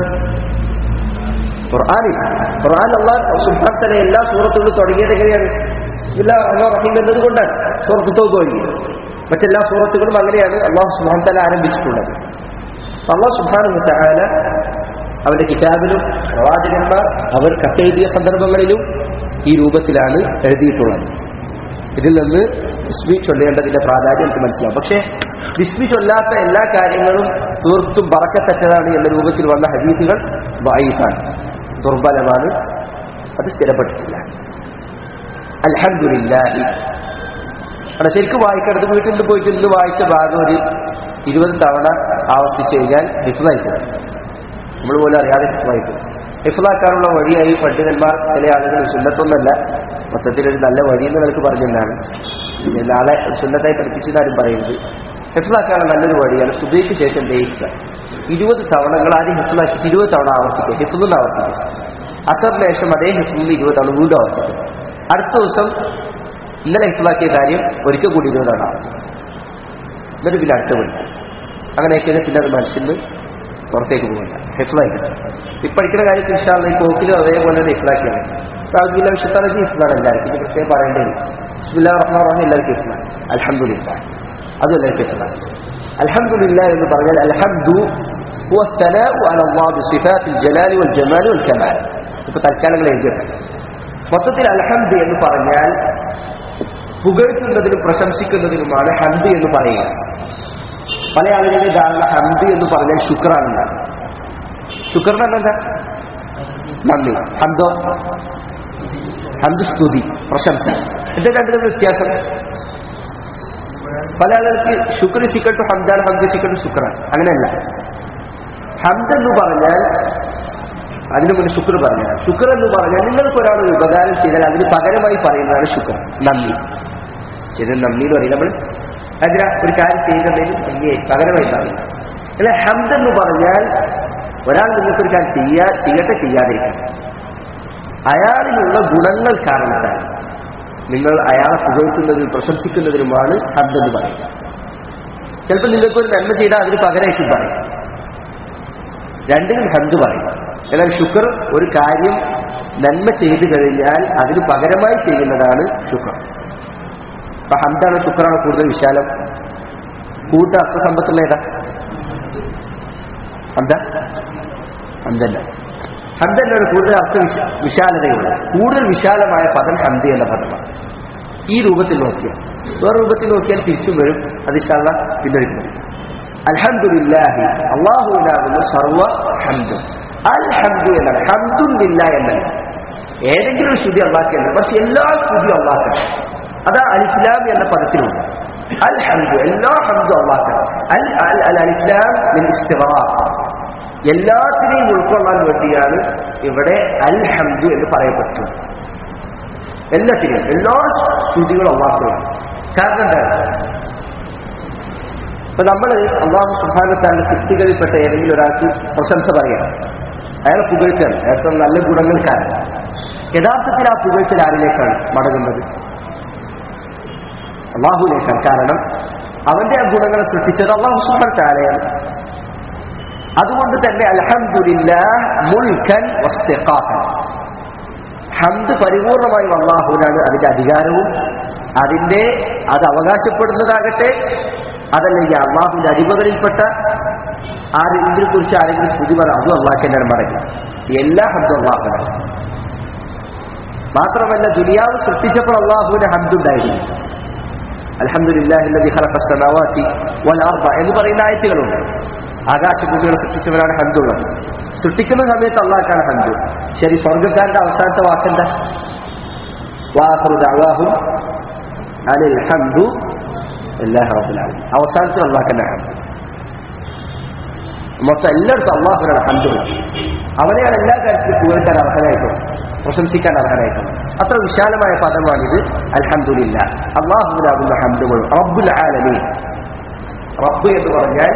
ഖുർആാനിൽ ഖുർആൻ അള്ളാഹ് സുബാൻ തന്നെ എല്ലാ സൂറത്തുകളും തുടങ്ങിയത് എങ്ങനെയാണ് ബിസ്മില്ലാ റഹ്മാൻ റഹീം എന്നതുകൊണ്ടാണ് സൂറത്ത് തോക്ക് ഒഴികെ മറ്റെല്ലാ സൂറത്തുകളും അങ്ങനെയാണ് അള്ളാഹു സുബാൻ തല ആരംഭിച്ചിട്ടുള്ളത് അപ്പൊ അള്ളാഹു സുബാൻ താല അവന്റെ കിതാബിലും പ്രവാചകന്മാർ അവർ കത്തെഴുതിയ സന്ദർഭങ്ങളിലും ഈ രൂപത്തിലാണ് എഴുതിയിട്ടുള്ളത് ഇതിൽ നിന്ന് വിസ്മി ചൊല്ലേണ്ടതിന്റെ പ്രാധാന്യം എനിക്ക് മനസ്സിലാവും പക്ഷേ വിസ്മി ചൊല്ലാത്ത എല്ലാ കാര്യങ്ങളും തീർത്തും പറക്കത്തക്കതാണ് എന്ന രൂപത്തിൽ വന്ന ഹദീസുകൾ വായിഫാണ് ദുർബലമാണ് അത് സ്ഥിരപ്പെട്ടിട്ടില്ല അൽഹംദുലില്ലാഹി അവിടെ ശരിക്കും വായിക്കരുത് വീട്ടിൽ നിന്ന് പോയിട്ട് ഇന്ന് വായിച്ച ഭാഗം ഒരു ഇരുപത് തവണ ആവർത്തിച്ച് കഴിഞ്ഞാൽ ഹിഫ്ലായിപ്പോകും നമ്മൾ പോലും അറിയാതെ ഹിഫ്ലായിപ്പോകും ഹിഫ്ലാക്കാനുള്ള വഴിയായി പണ്ഡിതന്മാർ ചില ആളുകൾ സുന്നത്തൊന്നല്ല മൊത്തത്തിൽ ഒരു നല്ല വഴി എന്ന് നിനക്ക് പറഞ്ഞെന്നാണ് നാളെ സുന്നത്തായി പഠിപ്പിച്ചതാരും പറയുന്നത് ഹിഫ്ലാക്കാനുള്ള നല്ലൊരു വഴിയാണ് സുബൈക്ക് ശേഷം ദയിക്കുക ഇരുപത് തവണകൾ ആദ്യം ഹിഫ്ലാക്കിയിട്ട് ഇരുപത് തവണ ആവർത്തിക്കുക ഹിഫ്ലിന്ന് ആവർത്തിക്കുക അസറിന് ശേഷം അതേ ഹിഫ്ലിൽ ഇരുപത് തവണ വീണ്ടും ആവർത്തിക്കുക അടുത്ത ദിവസം ഇന്നലെ ഹിഫ്ലാക്കിയ കാര്യം ഒരിക്കൽ കൂടി ഇരുപത് തവണ ആവർത്തിക്കുക എന്നിട്ട് പിന്നെ അടുത്ത വിളിക്കും അങ്ങനെയൊക്കെ പിന്നെ അത് മനുഷ്യന് പുറത്തേക്ക് പോകില്ല ഹിഫ്ലായിക്കണം ഈ പഠിക്കുന്ന കാര്യത്തിൽ ഇഷ്ടമാണ് ഈ പോക്കിലും അതേപോലെ തന്നെ ഹിഫ്ലാക്കിയാണ് സാഹചര്യ വിശുദ്ധാണെങ്കിൽ ഹിഫ്ലാണ് എല്ലാവർക്കും ഇത് പ്രത്യേകം പറയേണ്ടത് ബിസ്മില്ലാ റഹ്മാൻ റഹീം എല്ലാവർക്കും ഹിഫ്ലാണ് അൽഹംദുലില്ല അതും എല്ലാവർക്കും ഹിഫ്ലാണ് അൽഹംദുലില്ല എന്ന് പറഞ്ഞാൽ അൽഹംദു هو الثناء على الله بصفات الجلال والجمال والكمال ഇപ്പൊ തൽക്കാലങ്ങൾ എഴുതിയിട്ട് മൊത്തത്തിൽ അൽഹംദ് എന്ന് പറഞ്ഞാൽ പുകഴ്ത്തുന്നതിനും പ്രശംസിക്കുന്നതിനുമാണ് ഹംദ് എന്ന് പറയുക പല ആളുകളുടെ ധാരണ ഹംദ് എന്ന് പറഞ്ഞാൽ ശുക്രാണെന്നാണ് ശുക്രൻ എന്താ നന്ദി ഹംദോ ഹംദ് സ്തുതി പ്രശംസ ഇത് രണ്ടിനും വ്യത്യാസം പല ആളുകൾക്ക് ശുക്ർ സിക്കട്ടു ഹംദാൻ ഹംദ് സിക്കട്ടു ശുക്രാൻ അങ്ങനെയല്ല ഹംദ് എന്ന് പറഞ്ഞാൽ അതിനു മുന്നേ ശുക്ർ പറഞ്ഞാൽ ശുക്ർ എന്ന് പറഞ്ഞാൽ നിങ്ങൾക്ക് ഒരാൾ ഒരു ഉപകാരം ചെയ്താൽ അതിന് പകരമായി പറയുന്നതാണ് ശുക്ർ നന്ദി ചെയ്ത നന്ദി എന്ന് പറയും നമ്മൾ അതിനാ ഒരു കാര്യം ചെയ്യുന്നതിന് നന്ദിയായി പകരമായി പറയും അല്ലെ ഹംദ് എന്ന് പറഞ്ഞാൽ ഒരാൾ നിങ്ങൾക്കൊരു കാര്യം ചെയ്യാ ചെയ്യട്ടെ ചെയ്യാതിരിക്കട്ടെ അയാളിലുള്ള ഗുണങ്ങൾ കാരണത്താൽ നിങ്ങൾ അയാളെ പുകഴ്ത്തുന്നതിനും പ്രശംസിക്കുന്നതിനുമാണ് ഹംദ് എന്ന് പറയുന്നത് ചിലപ്പോൾ നിങ്ങൾക്കൊരു നന്മ ചെയ്താൽ അതിന് പകരമായിട്ട് പറയും രണ്ടിനും ഹംദ് പറയും എന്നാൽ ശുക്ർ ഒരു കാര്യം നന്മ ചെയ്തു കഴിഞ്ഞാൽ അതിന് പകരമായി ചെയ്യുന്നതാണ് ശുക്ർ അപ്പൊ ഹംദാണ് ശുക്രാണ് കൂടുതൽ വിശാലം കൂട്ട അർത്ഥസമ്പത്തുള്ള ഏതാ ഹംദ ഹംദല്ല ഹംദല്ലാണ് കൂടുതൽ അർത്ഥ വിശ- വിശാലതയുള്ളത് കൂടുതൽ വിശാലമായ പദം ഹംദി എന്ന പദമാണ് ഈ രൂപത്തിൽ നോക്കിയാൽ വേറെ രൂപത്തിൽ നോക്കിയാൽ തിരിച്ചും വരും അത് ഇഷാള്ള പിന്നൊരിക്കും അൽഹംദുലില്ലാഹി അള്ളാഹുവിനാകുന്നു സർവ ഹംദും അൽ ഹംദു എന്നാണ് ഹംദുല്ല എന്നല്ല ഏതെങ്കിലും ഒരു സ്തുതി അള്ളാഹ്ക്കല്ല പക്ഷെ എല്ലാ സ്തുതി അള്ളാഹ്ക്കാണ് അതാ അലിസ്ലാം എന്ന പദത്തിലുണ്ട് അൽ ഹംദു എല്ലാ ഹംദും അള്ളാഹ്ക്കാണ് അൽ അൽ അൽ അലിസ്ലാം മിൻ ഇസ്തിഗ്റാർ എല്ലാത്തിനെയും ഉൾക്കൊള്ളാൻ വേണ്ടിയാണ് ഇവിടെ അൽ ഹംദു എന്ന് പറയപ്പെട്ടത് എല്ലാത്തിനെയും എല്ലാ സ്തുതികളും അള്ളാഹുവാണ് കാരണം എന്താണ് ഇപ്പൊ നമ്മൾ അള്ളാഹു സുഭാനത്താന്റെ സൃഷ്ടികളിൽപ്പെട്ട ഏതെങ്കിലും ഒരാൾക്ക് പ്രശംസ പറയണം അയാൾ പുകഴ്ത്താണ് അയാൾക്ക് നല്ല ഗുണങ്ങൾ കാരണം യഥാർത്ഥത്തിൽ ആ പുകഴ്ത്തൽ ആരിലേക്കാണ് മടങ്ങുന്നത് അള്ളാഹുലേക്കാണ് കാരണം അവന്റെ ആ ഗുണങ്ങളെ സൃഷ്ടിച്ചത് അള്ളാഹു സുബാൻ താലയാണ് അതുകൊണ്ട് തന്നെ അൽഹംദുലില്ല മുൽഖൻ വസ്തിഖാഫൻ ഹംദ് പരിപൂർണമായും അള്ളാഹുവിനാണ് അതിന്റെ അധികാരവും അതിന്റെ അത് അവകാശപ്പെടുന്നതാകട്ടെ അതല്ലെങ്കിൽ അള്ളാഹുവിന്റെ അടിമകളിൽപ്പെട്ട ആരെങ്കിലും കുറിച്ച് ആരെങ്കിലും സ്തുതി പറ അതും അള്ളാഹ് തന്നെയാണ് മടങ്ങി എല്ലാ ഹംദും അള്ളാഹുനാണ് മാത്രമല്ല ദുനിയാവ് സൃഷ്ടിച്ചപ്പോൾ അള്ളാഹുവിന്റെ ഹംദുണ്ടായിരുന്നു അൽഹംദുലില്ലാഹില്ലദി ഖലഖ അസ്സമാവാതി വൽ അർദ എന്ന് പറയുന്ന ആയത്തുകളുണ്ട് ആകാശഭൂമികൾ സൃഷ്ടിച്ചവരാണ് ഹന്തുള്ളത് സൃഷ്ടിക്കുന്ന സമയത്ത് അള്ളാഹ്ക്കാണ് ഹന്തു ശരി സ്വർഗക്കാരന്റെ അവസാനത്തെ വാക്കെന്താ വാഹറു ദഅവാഹും അനിൽ ഹംദു അല്ലാഹു റബ്ബുൽ ആലമീൻ അവസാനത്തിൽ അള്ളാഹ്ക്കന്നെ ഹന്തു മൊത്തം എല്ലായിടത്തും അള്ളാഹുവിനാണ് ഹന്തുള്ളത് അവനെയാണ് എല്ലാ കാര്യത്തിലും പുകഴ്ത്താൻ അർഹനായിട്ടുള്ളത് പ്രശംസിക്കാൻ അർഹനായിട്ടുള്ളത് അത്ര വിശാലമായ പദമാണിത് അൽഹംദുലില്ല അള്ളാഹുവിനാകുന്ന ഹന്തുകൾ റബ്ബുൽ ആലമീൻ റബ്ബ് എന്ന് പറഞ്ഞാൽ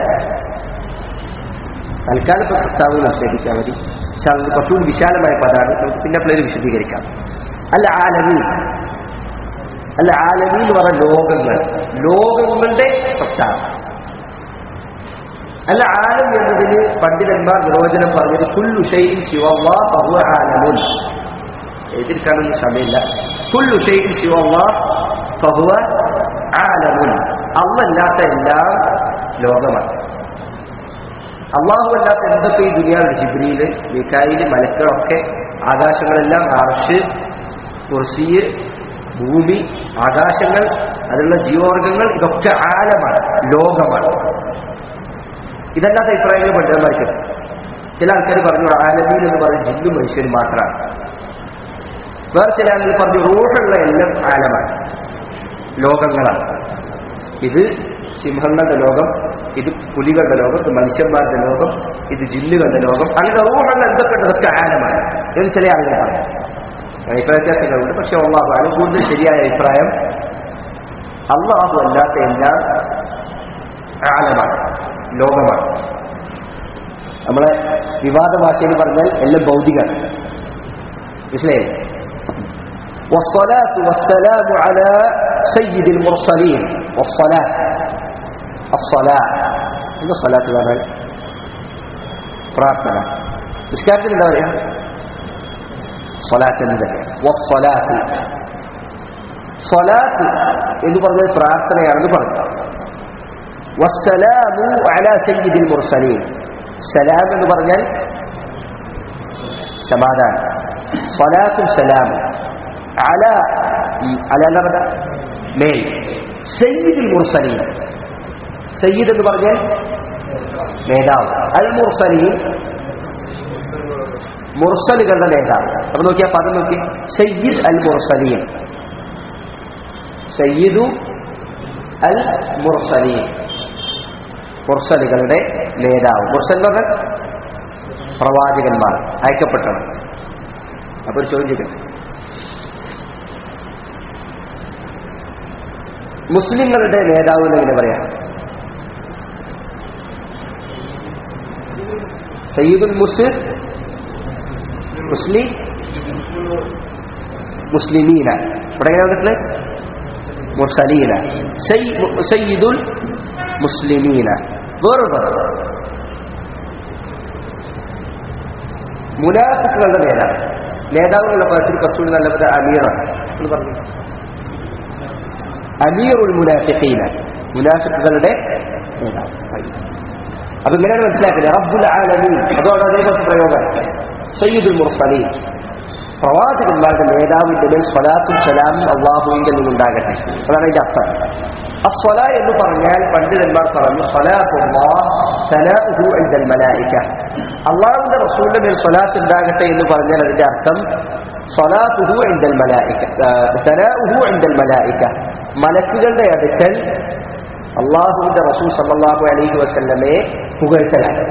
തൽക്കാലം ഇപ്പൊ കർത്താവ് നിഷേധിച്ചാൽ മതി പക്ഷെ അത് കുറച്ചുകൂടി വിശാലമായ പദമാണ് നമുക്ക് പിന്നെ പ്ലേര് വിശദീകരിക്കാം അല്ല ആലമീൻ അല്ല ആലമീൻ എന്ന് പറഞ്ഞ ലോകങ്ങൾ ലോകങ്ങളുടെ സത്താണ് അല്ല ആലം എന്നതിന് പണ്ഡിതന്മാർ നിർവചനം പറഞ്ഞത് കുല്ലു ഷൈൻ ശിവല്ലാ ബഹു ആലമുൻ എതിർക്കാനൊന്നും സമയമില്ല കുല്ലു ഷൈൻ ശിവല്ലാ ബഹുവ ആലമുൻ അല്ലല്ലാത്ത എല്ലാം ലോകമാണ് അള്ളാഹു അല്ലാത്ത എന്തൊക്കെ ഈ ദുനിയാവിൽ ജിബ്രിയില് മിക്കായില് മലക്കളൊക്കെ ആകാശങ്ങളെല്ലാം ആർഷ് കുർസിയ് ഭൂമി ആകാശങ്ങൾ അതിലുള്ള ജീവവർഗങ്ങൾ ഇതൊക്കെ ആലമാണ് ലോകമാണ് ഇതല്ലാത്ത അഭിപ്രായങ്ങൾ പണ്ഡിതന്മാർക്ക് ചില ആൾക്കാർ പറഞ്ഞു ആലമീൻ എന്ന് പറഞ്ഞ ജില്ലും മനുഷ്യരും മാത്രമാണ് വേറെ ചില ആളുകൾ പറഞ്ഞു റൂഹുള്ള എല്ലാം ആലമാണ് ലോകങ്ങളാണ് ഇത് സിംഹങ്ങളുടെ ലോകം ഇത് പുലികളുടെ ലോകം ഇത് മനുഷ്യന്മാരുടെ ലോകം ഇത് ജില്ലുകളുടെ ലോകം അങ്ങനെ റൂഹുള്ള എന്തൊക്കെ ഉണ്ട് ഇതൊക്കെ ആലമാണ് എന്ന് ചില ആളുകൾ പറഞ്ഞു അഭിപ്രായ വ്യത്യാസങ്ങളുണ്ട് പക്ഷെ അള്ളാഹു കൂടുതൽ ശരിയായ അഭിപ്രായം അള്ളാഹു അല്ലാത്ത എല്ലാം ആലമാണ് ലോകമാണ് നമ്മളെ വിവാദ ഭാഷയിൽ പറഞ്ഞാൽ എല്ലാം ഭൗതികമാണ് മനസ്സിലായില്ലേ والصلاة والسلام على سيد المرسلين والصلاة الصلاة എന്താ സ്വലാത്ത് പറഞ്ഞാൽ പ്രാർത്ഥന നിസ്കാരത്തിൽ എന്താ പറയാ സ്വലാത്ത് എന്ന് തന്നെ വസ്വലാത്ത് സ്വലാത്ത് എന്ന് പറഞ്ഞത് പ്രാർത്ഥനയാണെന്ന് പറഞ്ഞു വസ്സലാമു അലാ സയ്യിദിൽ മുർസലീൻ സലാം എന്ന് പറഞ്ഞാൽ സമാധാനം സ്വലാത്തും സലാമും അല അല എന്ന് പറഞ്ഞ മേൽ സയ്യിദിൽ മുർസലീൻ സയ്യിദ് എന്ന് പറഞ്ഞാൽ നേതാവ് അൽ മുർസലീൻ മുർസലുകളുടെ നേതാവ് അപ്പൊ നോക്കിയാ പദം നോക്കി സയ്യിദ് അൽ മുർസലീൻ സയ്യിദു അൽ മുർസലീൻ മുർസലുകളുടെ നേതാവ് മുർസൽ എന്ന് പറഞ്ഞാൽ പ്രവാചകന്മാർ അയക്കപ്പെട്ടവർ അപ്പൊ ഒരു ചോദ്യം ചോദിക്കട്ടെ മുസ്ലിങ്ങളുടെ നേതാവ് എന്ന് എങ്ങനെ പറയാം സയ്യിദുൽ മുസ്ലിം മുസ്ലിം മുസ്ലിമീന ഇവിടെ എങ്ങനെ വന്നിട്ടുള്ളത് മുർസലീന സയ്യി- സയ്യിദുൽ മുസ്ലിമീന വേറൊരു പദം മുനാഫിക്കുകളുടെ നേതാവ് നേതാവ് എന്നുള്ള പദത്തിൽ കുറച്ചുകൂടി നല്ല പദം അമീറാണ് എന്ന് പറഞ്ഞു അമീറുൽ മുനാഫിഖീന മുനാഫിക്കുകളുടെ നേതാവ് അപ്പൊ ഇങ്ങനെയാണ് മനസ്സിലാക്കുന്നത് റബ്ബുൽ ആലമീൻ അതോടെ അതേപോലത്തെ പ്രയോഗം സയ്യിദുൽ മുർസലീൻ പ്രവാചകന്മാരുടെ നേതാവിന്റെ മേൽ സ്വലാത്തും സലാമും അള്ളാഹുവിന്റെ നിന്നുണ്ടാകട്ടെ അതാണ് അതിന്റെ അർത്ഥം അസ്വല എന്ന് പറഞ്ഞാൽ പണ്ഡിതന്മാർ പറഞ്ഞു മലായിക്ക അള്ളാഹുവിന്റെ റസൂലിന്റെ മേൽ സ്വലാത്ത് ഉണ്ടാകട്ടെ എന്ന് പറഞ്ഞാൽ അതിന്റെ അർത്ഥം സ്വലാത്തുഹു എന്തൽ മലായിക്ക സലാഹു എന്തൽ മലായിക്ക മലക്കുകളുടെ അടുക്കൽ അള്ളാഹുവിന്റെ റസൂൽ സല്ലല്ലാഹു അലൈഹി വസല്ലമയെ പുകഴ്ത്തലാണ്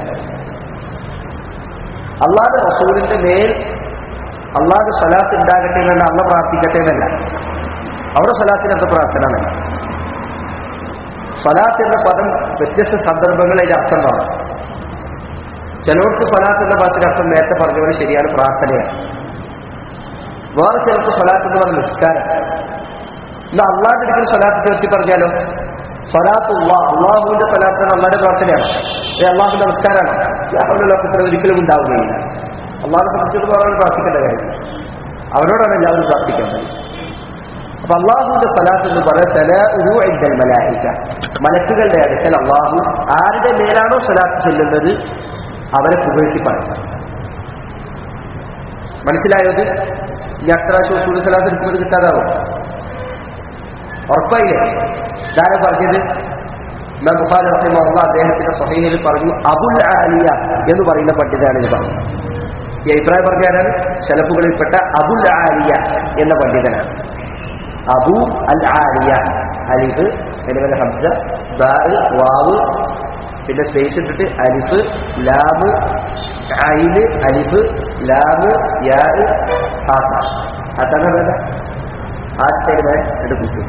അള്ളാഹുന്റെ റസൂലിന്റെ മേൽ അള്ളാഹുടെ സ്വലാത്ത് ഉണ്ടാകട്ടെ എന്നല്ല അള്ള പ്രാർത്ഥിക്കട്ടെ എന്നല്ല അവിടെ സ്വലാത്തിനർത്ഥ പ്രാർത്ഥന എന്നല്ല സ്വലാത്ത് എന്ന പദം വ്യത്യസ്ത സന്ദർഭങ്ങളിൽ അതിന്റെ അർത്ഥം കാണും ചിലർക്ക് സ്വലാത്ത് എന്ന പദത്തിന്റെ അർത്ഥം നേരത്തെ പറഞ്ഞ പോലെ ശരിയാണ് പ്രാർത്ഥനയാണ് വേറെ ചിലർക്ക് സ്വലാത്ത് എന്ന് പറഞ്ഞ നിസ്കാരം ഇന്ന് അള്ളാഹിന്റെ അടുക്കൽ സ്വലാത്ത് ചേർത്തി പറഞ്ഞാലോ സ്വലാത്തുള്ള അള്ളാഹുവിന്റെ സ്വലാത്ത് അള്ളാഹിന്റെ പ്രാർത്ഥനയാണ് ഇത് അള്ളാഹുവിന്റെ നമസ്കാരമാണ് യാതൊരു ഇത്ര ഒരിക്കലും ഉണ്ടാവുകയില്ല അള്ളാഹിനെ സംബന്ധിച്ചിടത്തോളം പ്രാർത്ഥിക്കേണ്ട കാര്യം അവരോടാണ് എല്ലാവരും പ്രാർത്ഥിക്കേണ്ടത് അപ്പൊ അള്ളാഹുവിന്റെ സ്വലാത്ത് എന്ന് പറയുന്നത് മലായിക്ക മലക്കുകളുടെ അടുക്കൽ അള്ളാഹു ആരുടെ മേലാണോ സ്വലാത്ത് ചെല്ലുന്നത് അവരെ പുകഴ്ത്തി പറയും മനസ്സിലായത് ഈ അത്ര സൂര്യ സ്വലാത്ത് എടുക്കുന്നത് കിട്ടാതാവും ഉറപ്പായില്ലേ ഇതാരെ പറഞ്ഞത് ഇമാം ബുഖാരി റഹിമഹുള്ള അദ്ദേഹത്തിന്റെ സ്വഹീനിൽ പറഞ്ഞു അബുൽ ആലിയ എന്ന് പറയുന്ന പണ്ഡിതനാണ് ഇത് പറഞ്ഞത് ഈ അഭിപ്രായം പറഞ്ഞാലാണ് ശലഫുകളിൽപ്പെട്ട അബുൽ ആലിയ എന്ന പണ്ഡിതനാണ് അബു അൽ ആലിയ അലിഫ് പിന്നെ ഹംസ ബാ വാവ് പിന്നെ സ്പേസ് ഇട്ടിട്ട് അലിഫ് ലാമ് ഐന് അലിഫ് ലാമ് യാ ഹാസ അതാണ് വേണ്ട ആദ്യത്തെ എടുപ്പിച്ചു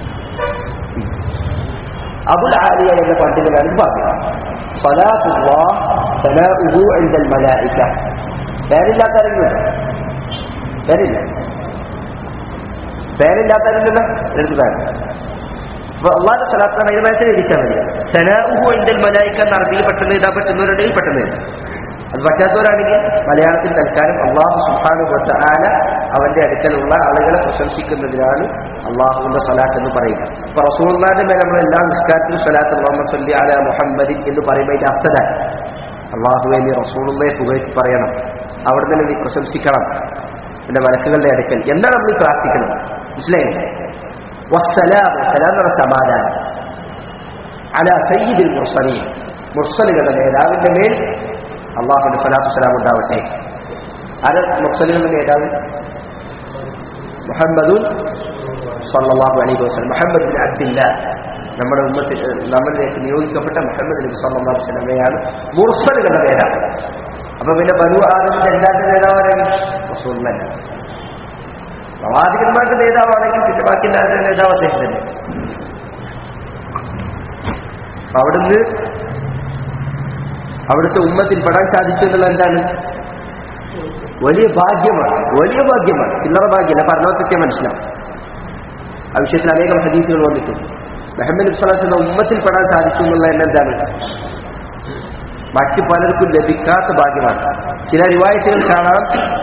അബുൽ ആലിയ എന്ന പണ്ഡിതനാണ് ഇത് പറഞ്ഞത് സ്വലാത്തുല്ലാഹ് സലാഉഹു ഇൻദൽ മലായിക പേരില്ലാത്ത ആരെങ്കിലും പേരില്ല പേരില്ലാത്ത ആരെങ്കിലും എടുത്തു പേര് അപ്പൊ അള്ളാന്റെ സ്വലാത്താണ് അതിന് മനസ്സിൽ എഴുതിച്ചാൽ മതി സലാഉഹു ഇൻദൽ മലായിക എന്ന അറബിയിൽ പെട്ടെന്ന് എഴുതാൻ പറ്റുന്നവരുണ്ടെങ്കിൽ പെട്ടെന്ന് എഴുതാം അത് പറ്റാത്തവരാണെങ്കിൽ മലയാളത്തിൽ തൽക്കാലം അള്ളാഹു സുഹാനു ആല അവന്റെ അടുക്കലുള്ള ആളുകളെ പ്രശംസിക്കുന്നതിനാണ് അള്ളാഹുവിന്റെ സ്വലാത്ത് എന്ന് പറയുക അപ്പൊ റസൂൽമാരുടെ മേലെ നമ്മൾ എല്ലാ നിസ്കാരത്തിലും സ്വലാത്ത് മുഹമ്മദ് സല്ലി അല മുഹമ്മദിൻ എന്ന് പറയുമ്പോൾ അതിന്റെ അർത്ഥതാണ് അള്ളാഹുവെ നീ റസൂളിനെ പുകഴ്ത്തി പറയണം അവിടെ തന്നെ നീ പ്രശംസിക്കണം എന്റെ മലക്കുകളുടെ അടുക്കൽ എന്നാണ് നമ്മൾ പ്രാർത്ഥിക്കുന്നത് മനസ്സിലായില്ലേ വസ്സലാം സലാം എന്ന് പറഞ്ഞ സമാധാനം അല സയ്യിദിൽ മുർസലീൻ മുർസലുകളുടെ നേതാവിന്റെ മേൽ അള്ളാഹുന്റെ സ്വലാത്തു സലാം ഉണ്ടാവട്ടെ ആര് മുർസലുകളുടെ നേതാവ് മുഹമ്മദുൻ സല്ലല്ലാഹു അലൈഹി വസല്ലം മുഹമ്മദ് ബിൻ അബ്ദില്ല നമ്മുടെ ഉമ്മത്തിൽ നമ്മളിലേക്ക് നിയോഗിക്കപ്പെട്ട മുഹമ്മദ് നബി സല്ലല്ലാഹു അലൈഹി വസല്ലമയാണ് മുർസലുകളുടെ നേതാവ് അപ്പൊ പിന്നെ ബനു ആദമിന്റെ എല്ലാത്തിന്റെ നേതാവാണെങ്കിൽ റസൂലുള്ളാഹി പ്രവാചകന്മാരുടെ നേതാവാണെങ്കിൽ പിന്നെ ബാക്കി എല്ലാവരുടെ നേതാവ് അദ്ദേഹം തന്നെ അപ്പൊ അവിടുന്ന് അവിടുത്തെ ഉമ്മത്തിൽ പെടാൻ സാധിച്ചു എന്നുള്ള എന്താണ് വലിയ ഭാഗ്യമാണ് വലിയ ഭാഗ്യമാണ് ചില്ലറ ഭാഗ്യമല്ല പറഞ്ഞതൊക്കെ മനസ്സിലാവും ആ വിഷയത്തിൽ അനേകം ഹദീസുകൾ വന്നിട്ടുണ്ട് മുഹമ്മദ് ഇസ്ലാസിന്റെ ഉമ്മത്തിൽ പെടാൻ സാധിച്ചു എന്നുള്ള തന്നെ എന്താണ് മറ്റു പലർക്കും ലഭിക്കാത്ത ഭാഗ്യമാണ് ചില റിവായത്തുകൾ കാണാം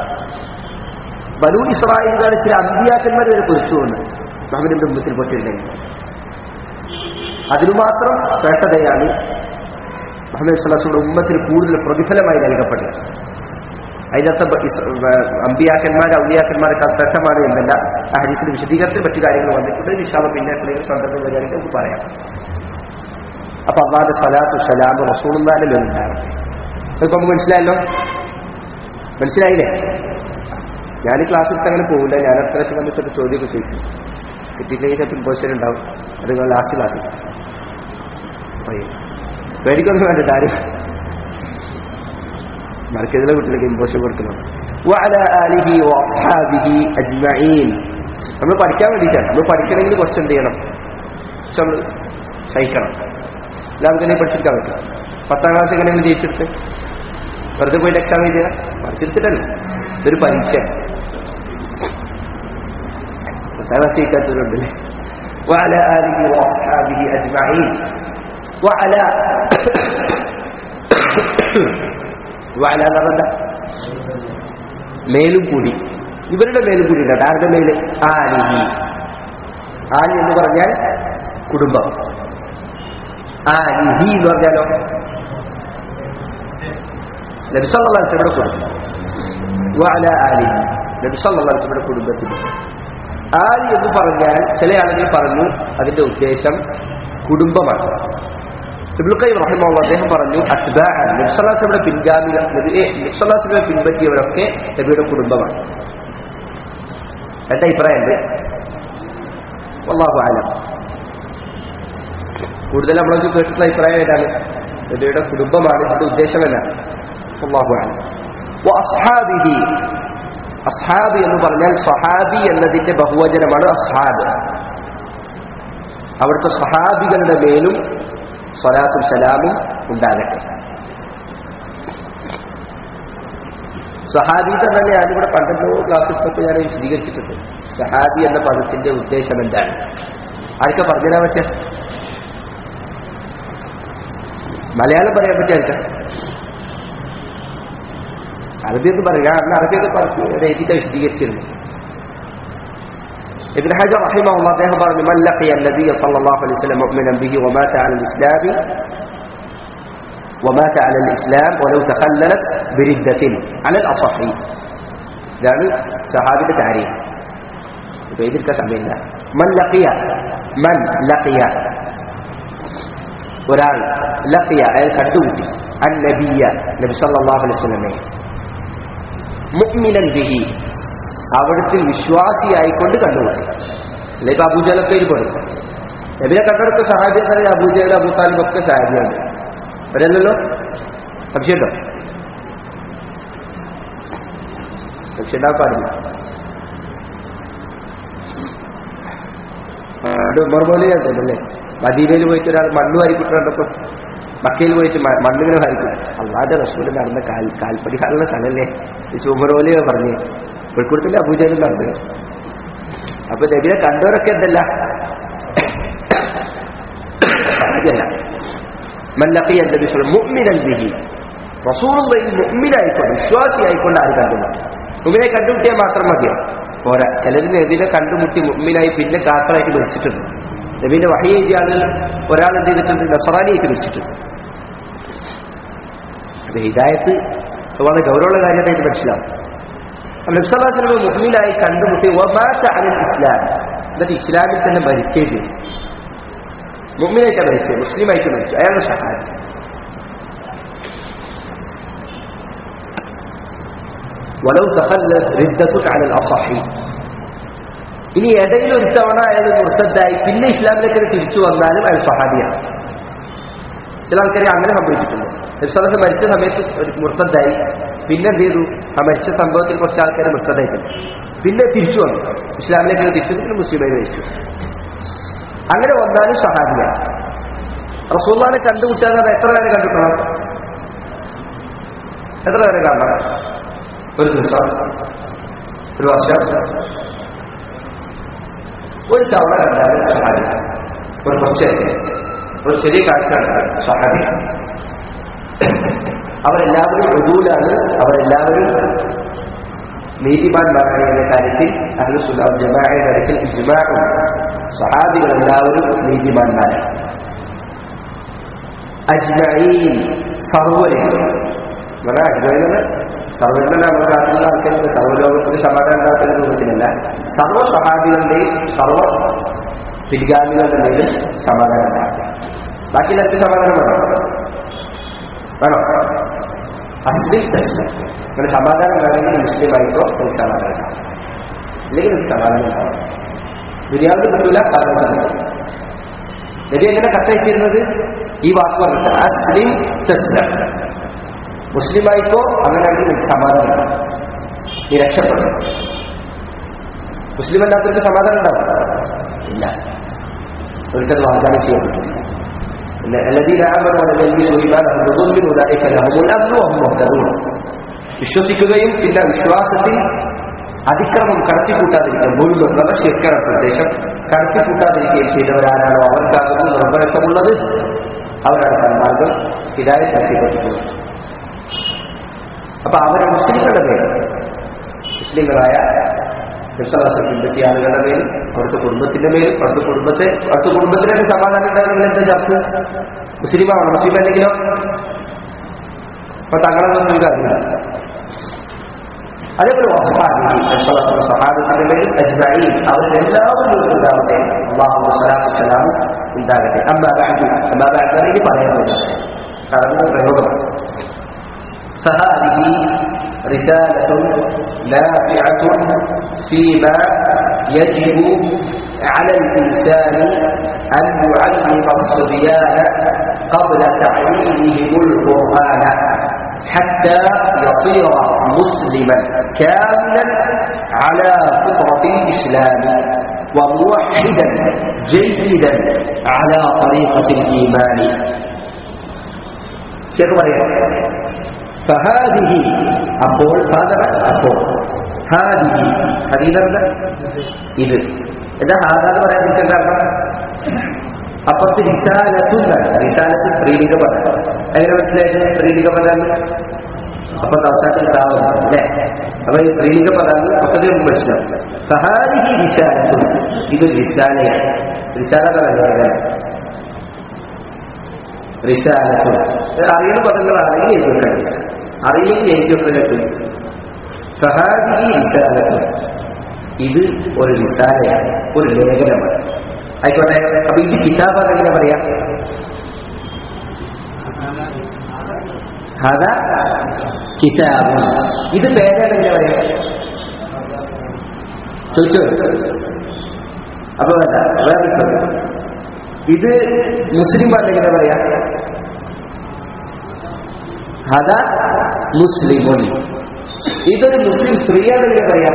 ബലൂ ഇസ്രായേലുകാർ ചില അമ്പിയാക്കന്മാർ വരെ കുറിച്ചുകൊണ്ട് മുഹമ്മദിന്റെ ഉമ്മത്തിൽ പെട്ടിട്ടുണ്ടെങ്കിൽ അതിനു മാത്രം ശ്രേഷ്ഠതയാണ് മുഹമ്മദ് ഇസ്ലാസിന്റെ ഉമ്മത്തിന് കൂടുതൽ പ്രതിഫലമായി നൽകപ്പെട്ടത് അതിനകത്ത് അമ്പിയാക്കന്മാർ ഔലിയാക്കന്മാരൊക്കെ ശ്രദ്ധമാണ് എന്നല്ല ആ ഹരീസിന്റെ വിശദീകരണത്തിൽ മറ്റു കാര്യങ്ങൾ വന്നിട്ടുണ്ട് വിശാല പിന്നെ എപ്പോഴെങ്കിലും സന്ദർഭം വരികയാണെങ്കിൽ നമുക്ക് പറയാം അപ്പൊ അള്ളാന്റെ സലാത്തു സലാം റസൂളുല്ലാന്റെ മേലുണ്ടാകട്ടെ ഇപ്പൊ നമുക്ക് മനസ്സിലായല്ലോ മനസ്സിലായില്ലേ ഞാൻ ഈ ക്ലാസ്സിൽ അങ്ങനെ പോകില്ല ഞാൻ അടുത്ത പ്രാവശ്യം വന്നിട്ടൊരു ചോദ്യമൊക്കെ ചോദിക്കും കിട്ടിയില്ലെങ്കിൽ ചിലപ്പോൾ ഇമ്പോസിഷൻ ഉണ്ടാവും അത് നിങ്ങൾ ലാസ്റ്റ് ക്ലാസ്സിൽ പറയും പേടിക്കൊന്നും വേണ്ടിട്ട് ആരും മർക്കതിലെ കുട്ടികൾക്ക് ഇമ്പോസിഷൻ കൊടുക്കണം وعلى آله وأصحابه أجمعين നമ്മൾ പഠിക്കാൻ വേണ്ടിയിട്ടാണ് നമ്മൾ പഠിക്കണമെങ്കിൽ കുറച്ച് എന്ത് ചെയ്യണം കുറച്ച് നമ്മൾ സഹിക്കണം എല്ലാവർക്കും തന്നെ പഠിച്ചെടുക്കാൻ പറ്റും പത്താം ക്ലാസ് എങ്ങനെയെങ്കിലും ജയിച്ചെടുത്ത് വെറുതെ പോയിട്ട് എക്സാം എഴുതുക പഠിച്ചെടുത്തിട്ടല്ല ഇതൊരു പരീക്ഷ പത്താം ക്ലാസ് ജയിക്കാത്തവരുണ്ടല്ലേ وعلى آله وأصحابه أجمعين وعلى وعلى എന്ന് മേലും കൂടി ഇവരുടെ മേലും കൂടി ഉണ്ട് ആരുടെ മേല് ആലിഹി ആലി എന്ന് പറഞ്ഞാൽ കുടുംബം ആലിഹി എന്ന് പറഞ്ഞാലോ നബിസല്ലാസ്ലയുടെ കുടുംബം വാല ആലിഹി നബിസല്ലാസ്ലയുടെ കുടുംബത്തിൽ ആലി എന്ന് പറഞ്ഞാൽ ചില ആളുകൾ പറഞ്ഞു അതിന്റെ ഉദ്ദേശം കുടുംബമാണ് ഇബ്ലുഖൈം റഹിമുള്ള അദ്ദേഹം പറഞ്ഞു അത്ബാഅൻ നബ്സല്ലാസിയുടെ പിൻഗാമികൾ നബ്സല്ലാസിനെ പിൻപറ്റിയവരൊക്കെ നബിയുടെ കുടുംബമാണ് എന്റെ അഭിപ്രായമുണ്ട് അള്ളാഹു ആലം കൂടുതൽ നമ്മളൊക്കെ കേട്ടിട്ടുള്ള അഭിപ്രായം ഏതാണ് നബിയുടെ കുടുംബമാണ് ഇതിന്റെ ഉദ്ദേശം എന്നാണ് അള്ളാഹു ആലം അസ്ഹാബിഹി അസ്ഹാബി എന്ന് പറഞ്ഞാൽ സഹാബി എന്നതിന്റെ ബഹുവചനമാണ് അസ്ഹാബ് അവിടുത്തെ സഹാബികളുടെ മേലും സ്വലാത്തും സലാമും ഉണ്ടാകട്ടെ സഹാബി തന്നെ ഞാനിവിടെ പണ്ടല്ലോ ക്ലാസ്സിൽ തൊട്ട് ഞാൻ വിശദീകരിച്ചിട്ടുണ്ട് സഹാബി എന്ന പദത്തിന്റെ ഉദ്ദേശം എന്താണ് ആർക്കാ പറഞ്ഞുതരാൻ പറ്റ മലയാളം പറയാൻ പറ്റിയ ആർക്കാ അറബിയൊക്കെ പറയാം അന്ന് അറബിയൊക്കെ പറഞ്ഞു എഴുതിയിട്ട് വിശദീകരിച്ചിരുന്നു ابن حجر رحمه الله ده بر من لقي النبي صلى الله عليه وسلم مؤمنا به ومات على الإسلام ومات على الإسلام ولو تخللت بردة على الأصح يعني صحابة تعريف بيد الكسع بالله من لقي من لقي ഒരാൾ ലക്കിയ അയാൾ കണ്ടുമുട്ടി അൻ നബിയ നബി സല്ലല്ലാഹു അലൈഹി വസല്ലമയെ മുഅ്മിനൻ ബിഹി അവിടുത്തെ വിശ്വാസിയായിക്കൊണ്ട് കണ്ടുമുട്ടി അല്ലെ ഇപ്പൊ അബൂജലൊക്കെ ഇരിപ്പെടും നബിനെ കണ്ടെടുത്ത സഹാബിയെ തന്നെ അബൂജല അബൂത്താലിബ് ഒക്കെ സഹാബിയാണ് അവരല്ലല്ലോ സംശയമുണ്ടോ സംശയം ഉണ്ടാകാൻ പാടില്ല മറുപോലെ തോന്നല്ലേ മദീനയിൽ പോയിട്ട് ഒരാൾ മണ്ണ് വാരിക്കുട്ടി കണ്ടപ്പോ മക്കയിൽ പോയിട്ട് മണ്ണിങ്ങനെ വാരിക്കും അള്ളാന്റെ റസൂല് നടന്ന കാൽ കാൽപ്പടി കാണുന്ന സ്ഥലല്ലേ ചുമരോലിയോ പറഞ്ഞു കോഴിക്കോടത്തിന്റെ അബൂജയിൽ നടന്നത് അപ്പൊ നബിയെ കണ്ടവരൊക്കെ എന്തല്ല മല്ലക്കിയ നബി മുഅ്മിനൻ ബിഹി റസൂലുള്ളാഹി മുഅ്മിനായിക്കൊണ്ട് വിശ്വാസിയായിക്കൊണ്ട് ആര് കണ്ടു മുഅ്മിനെ കണ്ടുമുട്ടിയാൽ മാത്രം മതിയോ പോരാ ചിലർ നബിനെ കണ്ടുമുട്ടി മുഅ്മിനായി പിന്നെ കാത്തറായിട്ട് മരിച്ചിട്ടുണ്ട് നബീന്റെ വഹി എഴുതിയ ആളുകൾ ഒരാൾ എന്ത് ചെയ്തിട്ടുണ്ട് നസറാനിയായിട്ട് മരിച്ചിട്ടുണ്ട് അത് ഹിദായത്ത് വളരെ ഗൗരവമുള്ള കാര്യമായിട്ട് മനസ്സിലാവും നബ്സല്ലാസ്ലമെ മുഹ്മിനായി കണ്ടുമുട്ടി ഒമാറ്റ അനിൽ ഇസ്ലാം എന്നിട്ട് ഇസ്ലാമിൽ തന്നെ മരിക്കുകയും ചെയ്തു മുഹ്മിനായിട്ട് മരിച്ചു മുസ്ലിമായിട്ട് മരിച്ചു അയാളുടെ സഹായം ولو تخلت ردتك على الأصح ഇനി ഇടയിൽ ഒരു തവണ അയാൾ മുർത്തദ്ദായി പിന്നെ ഇസ്ലാമിലേക്ക് തിരിച്ചു വന്നാലും അയാൾ സഹാബിയാണ് ചില ആൾക്കാരെ അങ്ങനെ സംഭവിച്ചിട്ടുണ്ട് നബ്സലസ് മരിച്ച സമയത്ത് ഒരു മുർത്തദ്ദായി പിന്നെ എന്ത് ചെയ്തു ആ മരിച്ച സംഭവത്തിൽ കുറച്ച് ആൾക്കാർ മുർത്തദ്ദായിട്ടുണ്ട് പിന്നെ തിരിച്ചു വന്നു ഇസ്ലാമിലേക്ക് തിരിച്ചു പിന്നെ മുസ്ലിമായി മരിച്ചു അങ്ങനെ വന്നാലും സഹാബിയാണ് റസൂല്ലാനെ കണ്ടുമുട്ടാൻ എത്ര നേരം കണ്ടിട്ടുണ്ടോ എത്ര നേരം കാണണം ഒരു ദിവസം ഒരു വർഷം ഒരു തവണ കണ്ടാലും സഹാബി ഒരു കുറച്ച് ഒരു ചെറിയ കാഴ്ച കണ്ടാൽ സഹാബി അവരെല്ലാവരും ഋതുവിലാണ് അവരെല്ലാവരും നീതിമാന്മാരാണ് എന്ന കാര്യത്തിൽ അഹ്ലുസുല്ലാഹ് ജമാഅയുടെ കാര്യത്തിൽ ഇജ്മാഉം സഹാബികളെല്ലാവരും നീതിമാന്മാരാണ് അജ്മഈൻ സർവ്വരും ഇവിടെ അജ്മീനെന്ന് സർവ്വരിലുള്ള നമ്മുടെ നാട്ടിലുള്ള ആൾക്കാർക്ക് സർവ്വലോകത്തിന് സമാധാനം ഉണ്ടാക്കുന്ന രൂപത്തിലല്ല സർവ്വ സഹാബികളുടെയും സർവ്വ പിൻഗാമികളുടെ മേലും സമാധാനം ഉണ്ടാക്കുക ബാക്കി എല്ലാവർക്കും സമാധാനം വേണോ വേണോ അസ്ലിം തസ്ലിം അങ്ങനെ സമാധാനം വേണമെങ്കിൽ മുസ്ലിം ആയിക്കോ എനിക്ക് സമാധാനം ഉണ്ടാവും അല്ലെങ്കിൽ എനിക്ക് സമാധാനം ഉണ്ടാവും ദുര്യാവിന് കിട്ടൂല പറഞ്ഞു നബി എങ്ങനെ കത്തയച്ചിരുന്നത് ഈ വാക്ക് പറഞ്ഞിട്ട് അസ്ലിം തസ്ലം മുസ്ലിം ആയിക്കോ അങ്ങനെയാണെങ്കിൽ നിനക്ക് സമാധാനം ഉണ്ടാവും നീ രക്ഷപ്പെടും മുസ്ലിം അല്ലാത്തവർക്ക് സമാധാനം ഉണ്ടാവും ഇല്ല അവർക്കത് വാഗ്ദാനം ചെയ്യാൻ പറ്റില്ല الذين آمنوا ولم يلبسوا إيمانهم بظلم أولئك لهم الأمن وهم مهتدون വിശ്വസിക്കുകയും പിന്നെ വിശ്വാസത്തിൽ അതിക്രമം കടത്തിക്കൂട്ടാതിരിക്കുകയും മുഴുവൻ എന്നുള്ള ശിർക്കാണ് പ്രദേശം കടത്തിക്കൂട്ടാതിരിക്കുകയും ചെയ്തവരാരാണോ അവർക്കാകുന്നു നിർഭയത്വമുള്ളത് അവരാണ് സന്മാർഗം ഹിതായി തട്ടിപ്പറ്റിട്ടുള്ളത് അപ്പൊ അവരെ മുസ്ലിങ്ങളുടെ പേര് മുസ്ലിങ്ങളായ വിശ്വാസം പിൻപറ്റിയ ആളുകളുടെ പേരും അവിടുത്തെ കുടുംബത്തിന്റെ പേരും അവിടുത്തെ കുടുംബത്തെ അവിടുത്തെ കുടുംബത്തിനൊക്കെ സമാധാനം ഉണ്ടാകുന്ന എന്താ ചർച്ച മുസ്ലിമാണോ മുസ്ലിം അല്ലെങ്കിലോ അപ്പൊ തങ്ങളൊന്നും കാര്യമില്ല അതേപോലെ സഹാബത്തിന്റെ പേരും അജ്മഈൻ അവരെല്ലാവരും ഉണ്ടാവട്ടെ അള്ളാഹു സ്വലാത്തു സലാം ഉണ്ടാകട്ടെ അമ്മാബാഹു അമ്മാബാഹു ഇനി പറയാൻ പറ്റും കാരണം പ്രയോഗമാണ് فهذه رسالة نافعة فيما يجب على الإنسان أن يعلم الصبيان قبل تعليمهم القرآن حتى يصير مسلما كاملا على فطرة الإسلام وموحدا جيدا على طريقة الإيمان شيخ مريم فهذه അപ്പോൾ هذا അപ്പോൾ هذه ഹരീതല്ല ഇത് എന്താ ഹാദാന്ന് പറയാൻ നിൽക്കാൻ കാരണം അപ്പുറത്ത് റിസാലത്തുന്നല്ല റിസാലത്ത് സ്ത്രീലിംഗ പദം എങ്ങനെ മനസ്സിലായത് സ്ത്രീലിംഗ പദം അപ്പുറത്ത് അവസാനത്തിൽ താവുന്നു അല്ലേ അപ്പൊ ഈ സ്ത്രീലിംഗ പദാണ് മൊത്തത്തിൽ മനസ്സിലാവും സഹാരിഹി റിസാലത്തും ഇത് റിസാലയാണ് റിസാല ലേഖനം റിസാലത്തും അറിയുന്ന പദങ്ങളാണെങ്കിൽ എഴുതി വെക്കാൻ അറിയില്ലെങ്കിൽ എഴുതി വെക്കാൻ ചോദിക്കും സഹാദിഹി റിസാലത്തും ഇത് ഒരു റിസാലയാണ് ഒരു ലേഖനമാണ് ആയിക്കോട്ടെ അപ്പൊ ഇത് കിതാബ് എങ്ങനെ പറയാം ഹദ കിതാബ് ഇത് പേരാണ് എങ്ങനെ പറയാം ചോദിച്ചോ അപ്പൊ വേണ്ട വേറെ ചോദ്യം ഇത് മുസ്ലിം എങ്ങനെ പറയാം ഹദ മുസ്ലിമുൻ ഇതൊരു മുസ്ലിം സ്ത്രീയാണ് എങ്ങനെ പറയാം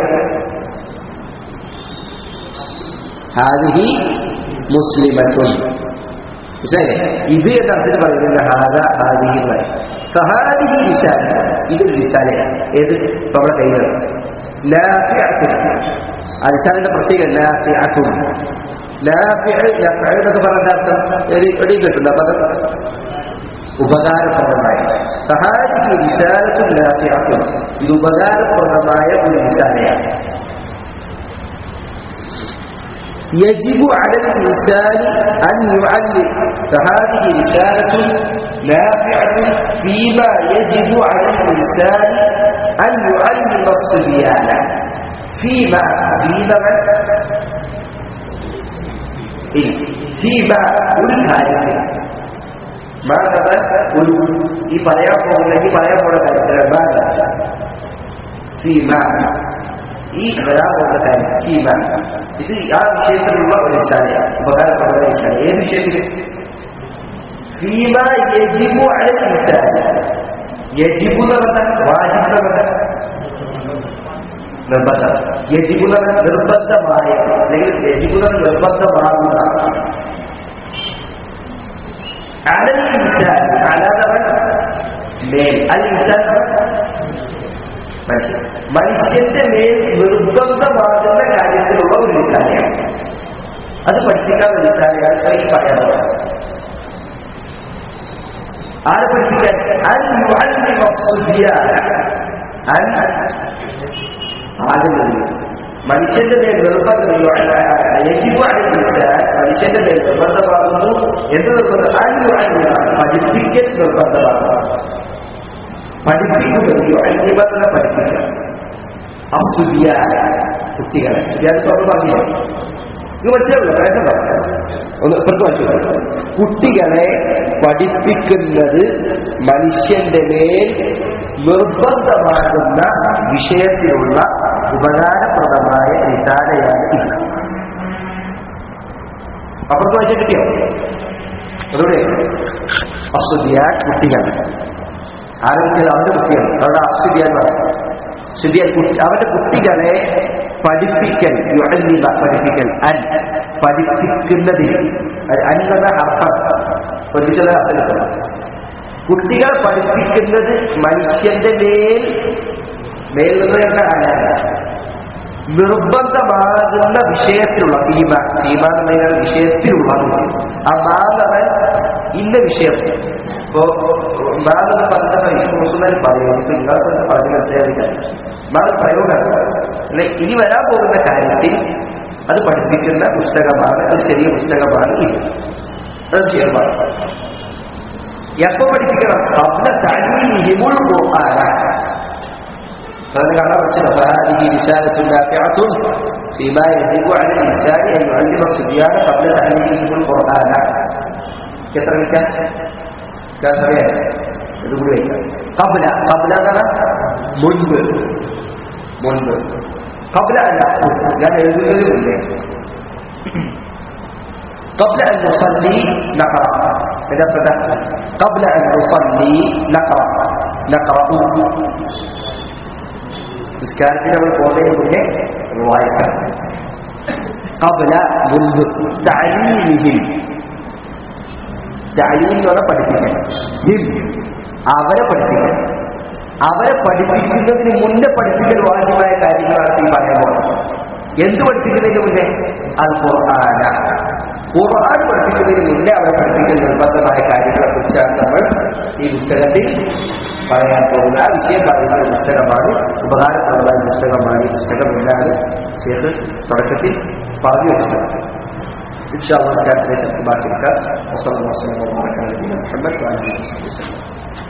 ഹാദിഹി മുസ്ലിമത്തുൻ മനസ്സിലായില്ലേ ഇത് എന്ന അർത്ഥത്തിൽ പറയുന്നില്ല ഹാദ ഹാദിഹി എന്ന് പറയും സഹാദിഹി വിശാല ഇതൊരു വിശാലയാണ് ഏത് ഇപ്പൊ നമ്മുടെ കയ്യിലാണ് ലാഫിഅത്തുൻ ആ വിശാലിന്റെ പ്രത്യേകത ലാഫിഅത്തുൻ ലാഫിഅ ലാഫിഅ എന്നൊക്കെ പറഞ്ഞ അർത്ഥം എടി എടി കിട്ടില്ല പദം ഉപകാരപ്രദമായ സഹാദിഹി വിശാലത്തുൻ ലാഫിഅത്തുൻ ഇത് ഉപകാരപ്രദമായ ഒരു വിശാലയാണ് يجب على الإنسان أن يعلم فهذه رسالة نافعة فيما يجب على الإنسان أن يعلم الصبيان فيما فيما فيما ഉൾക്കാര്യത്തിൽ മാതവ ഒരു ഈ പറയാൻ പോകുന്നെങ്കിൽ പറയാൻ പോകുന്ന കാര്യത്തിൽ മാത ഫീമ ഈ വരാൻ പോകുന്ന കാര്യം ഫീമ ഇത് ആ വിഷയത്തിലുള്ള ഒരു വിശാലയാണ് ഉപകാരപ്രദമായ വിശാല ഏത് വിഷയത്തിൽ ഫീമ യജിബു അലൽ ഇൻസാൻ യജിബു എന്ന് പറഞ്ഞാൽ വാജിബ് എന്ന് പറഞ്ഞാൽ നിർബന്ധം യജിബു എന്ന് പറഞ്ഞാൽ നിർബന്ധമായ അല്ലെങ്കിൽ യജിബു എന്ന് പറഞ്ഞാൽ നിർബന്ധമാകുന്ന അലൽ ഇൻസാൻ അലാതവൻ മേൽ അൽ ഇൻസാൻ മനുഷ്യൻ മനുഷ്യന്റെ മേൽ നിർബന്ധമാകുന്ന കാര്യത്തിലുള്ള ഒരു നിസാരിയാണ് അത് പഠിപ്പിക്കാൻ ഒരു നിസാരിയാണ് ഈ പറയാനുള്ളത് ആരെ പഠിപ്പിക്കാൻ അൻ യുഅല്ലിമ സുബ്യാന അൻ ആകുന്നത് മനുഷ്യന്റെ മേൽ നിർബന്ധം യജിബു അലൽ ഇൻസാൻ മനുഷ്യന്റെ മേൽ നിർബന്ധമാകുന്നു എന്ത് നിർബന്ധം അൻ യുഅല്ലിമ പഠിപ്പിക്കൽ നിർബന്ധമാകുന്നു പഠിപ്പിക്കുന്നത് യുഅല്ലിമ പഠിപ്പിക്കുക അസുബിയാന കുട്ടികളെ സുബിയാൻ തുറന്ന് പറഞ്ഞില്ല ഇത് മനസ്സിലാവില്ല പ്രയാസം ഒന്ന് ഇപ്പുറത്ത് വായിച്ചു കുട്ടികളെ പഠിപ്പിക്കുന്നത് മനുഷ്യന്റെ മേൽ നിർബന്ധമാകുന്ന വിഷയത്തിലുള്ള ഉപകാരപ്രദമായ നിസാരയാണ് ഇത് അപ്പുറത്ത് വായിച്ചാൽ കിട്ടിയോ അതുകൂടെ അസുബിയാൻ കുട്ടികൾ ആരോഗ്യം അവന്റെ കുട്ടികൾ അവരുടെ അസുബിയാൻ സുബിയാൻ കുട്ടി അവന്റെ കുട്ടികളെ പഠിപ്പിക്കൽ യുഅല്ലിമ പഠിപ്പിക്കൽ അൻ പഠിപ്പിക്കുന്നതിൽ അന്നത് അർത്ഥം പഠിച്ചത് അർത്ഥം കുട്ടികൾ പഠിപ്പിക്കുന്നത് മനുഷ്യന്റെ മേൽ മേൽ നിന്ന് എന്ന ആരാണ് നിർബന്ധമാകുന്ന വിഷയത്തിലുള്ള തീമ തീമ എന്ന് പറഞ്ഞാൽ വിഷയത്തിലുള്ളത് ആ മാതവൻ ഇന്ന വിഷയം ഇപ്പോ മാതവ പറഞ്ഞ പറയും ഇപ്പൊ നിങ്ങൾ പറഞ്ഞ് മനസ്സിലാക്കില്ല മാത പ്രയോഗമാണ് അല്ലെ ഇനി വരാൻ പോകുന്ന കാര്യത്തിൽ അത് പഠിപ്പിക്കുന്ന പുസ്തകമാണ് ഒരു ചെറിയ പുസ്തകമാണ് ഇത് അത് ചെയ്യാൻ പാടില്ല എപ്പോ പഠിപ്പിക്കണം കബ്ല തലീഹിമുൾ ഖുർആന هذا على وجه فهذه رسالة نافعة فيما يجب على الإنسان أن يعلم الصبيان قبل تعليمهم القرآن كثر كان كثر يقول قبل قبل هذا منذ منذ قبل أن نقول قال يقول لي قبل أن نصلي نقرأ إذا فتحت قبل أن نصلي نقرأ نقرأ നിസ്കാരത്തിന് നമ്മൾ പോകുന്നതിന് മുന്നേ വായിക്കാം قبل منذ تعليمهم تعليم എന്ന് പറഞ്ഞാൽ പഠിപ്പിക്കാൻ ഹിം അവരെ പഠിപ്പിക്കാൻ അവരെ പഠിപ്പിക്കുന്നതിന് മുന്നേ പഠിപ്പിക്കൽ വാജിബായ കാര്യങ്ങളാണ് ഈ പറയാൻ പോകുന്നത് എന്ത് പഠിപ്പിക്കുന്നതിന് മുന്നേ അത് ഖുർആന ഖുർആൻ പഠിപ്പിക്കുന്നതിന് മുന്നേ അവരെ പഠിപ്പിക്കുന്ന നിർബന്ധമായ കാര്യങ്ങളെ കുറിച്ചാണ് നമ്മൾ ഈ പുസ്തകത്തിൽ പറയാൻ പോകുന്ന ആ വിഷയം പറയുന്ന ഒരു പുസ്തകമാണ് ഉപകാരപ്രദമായ പുസ്തകമാണ് ഈ പുസ്തകം എന്നാണ് ചേർത്ത് തുടക്കത്തിൽ പറഞ്ഞു വെച്ചിട്ടുണ്ട് ഇൻഷാ അള്ളാഹ് ബാക്കി എടുക്കാം വസല്ലല്ലാഹു അലൈഹി വസല്ലം മുഹമ്മദ് വഅലൈഹി വസല്ലം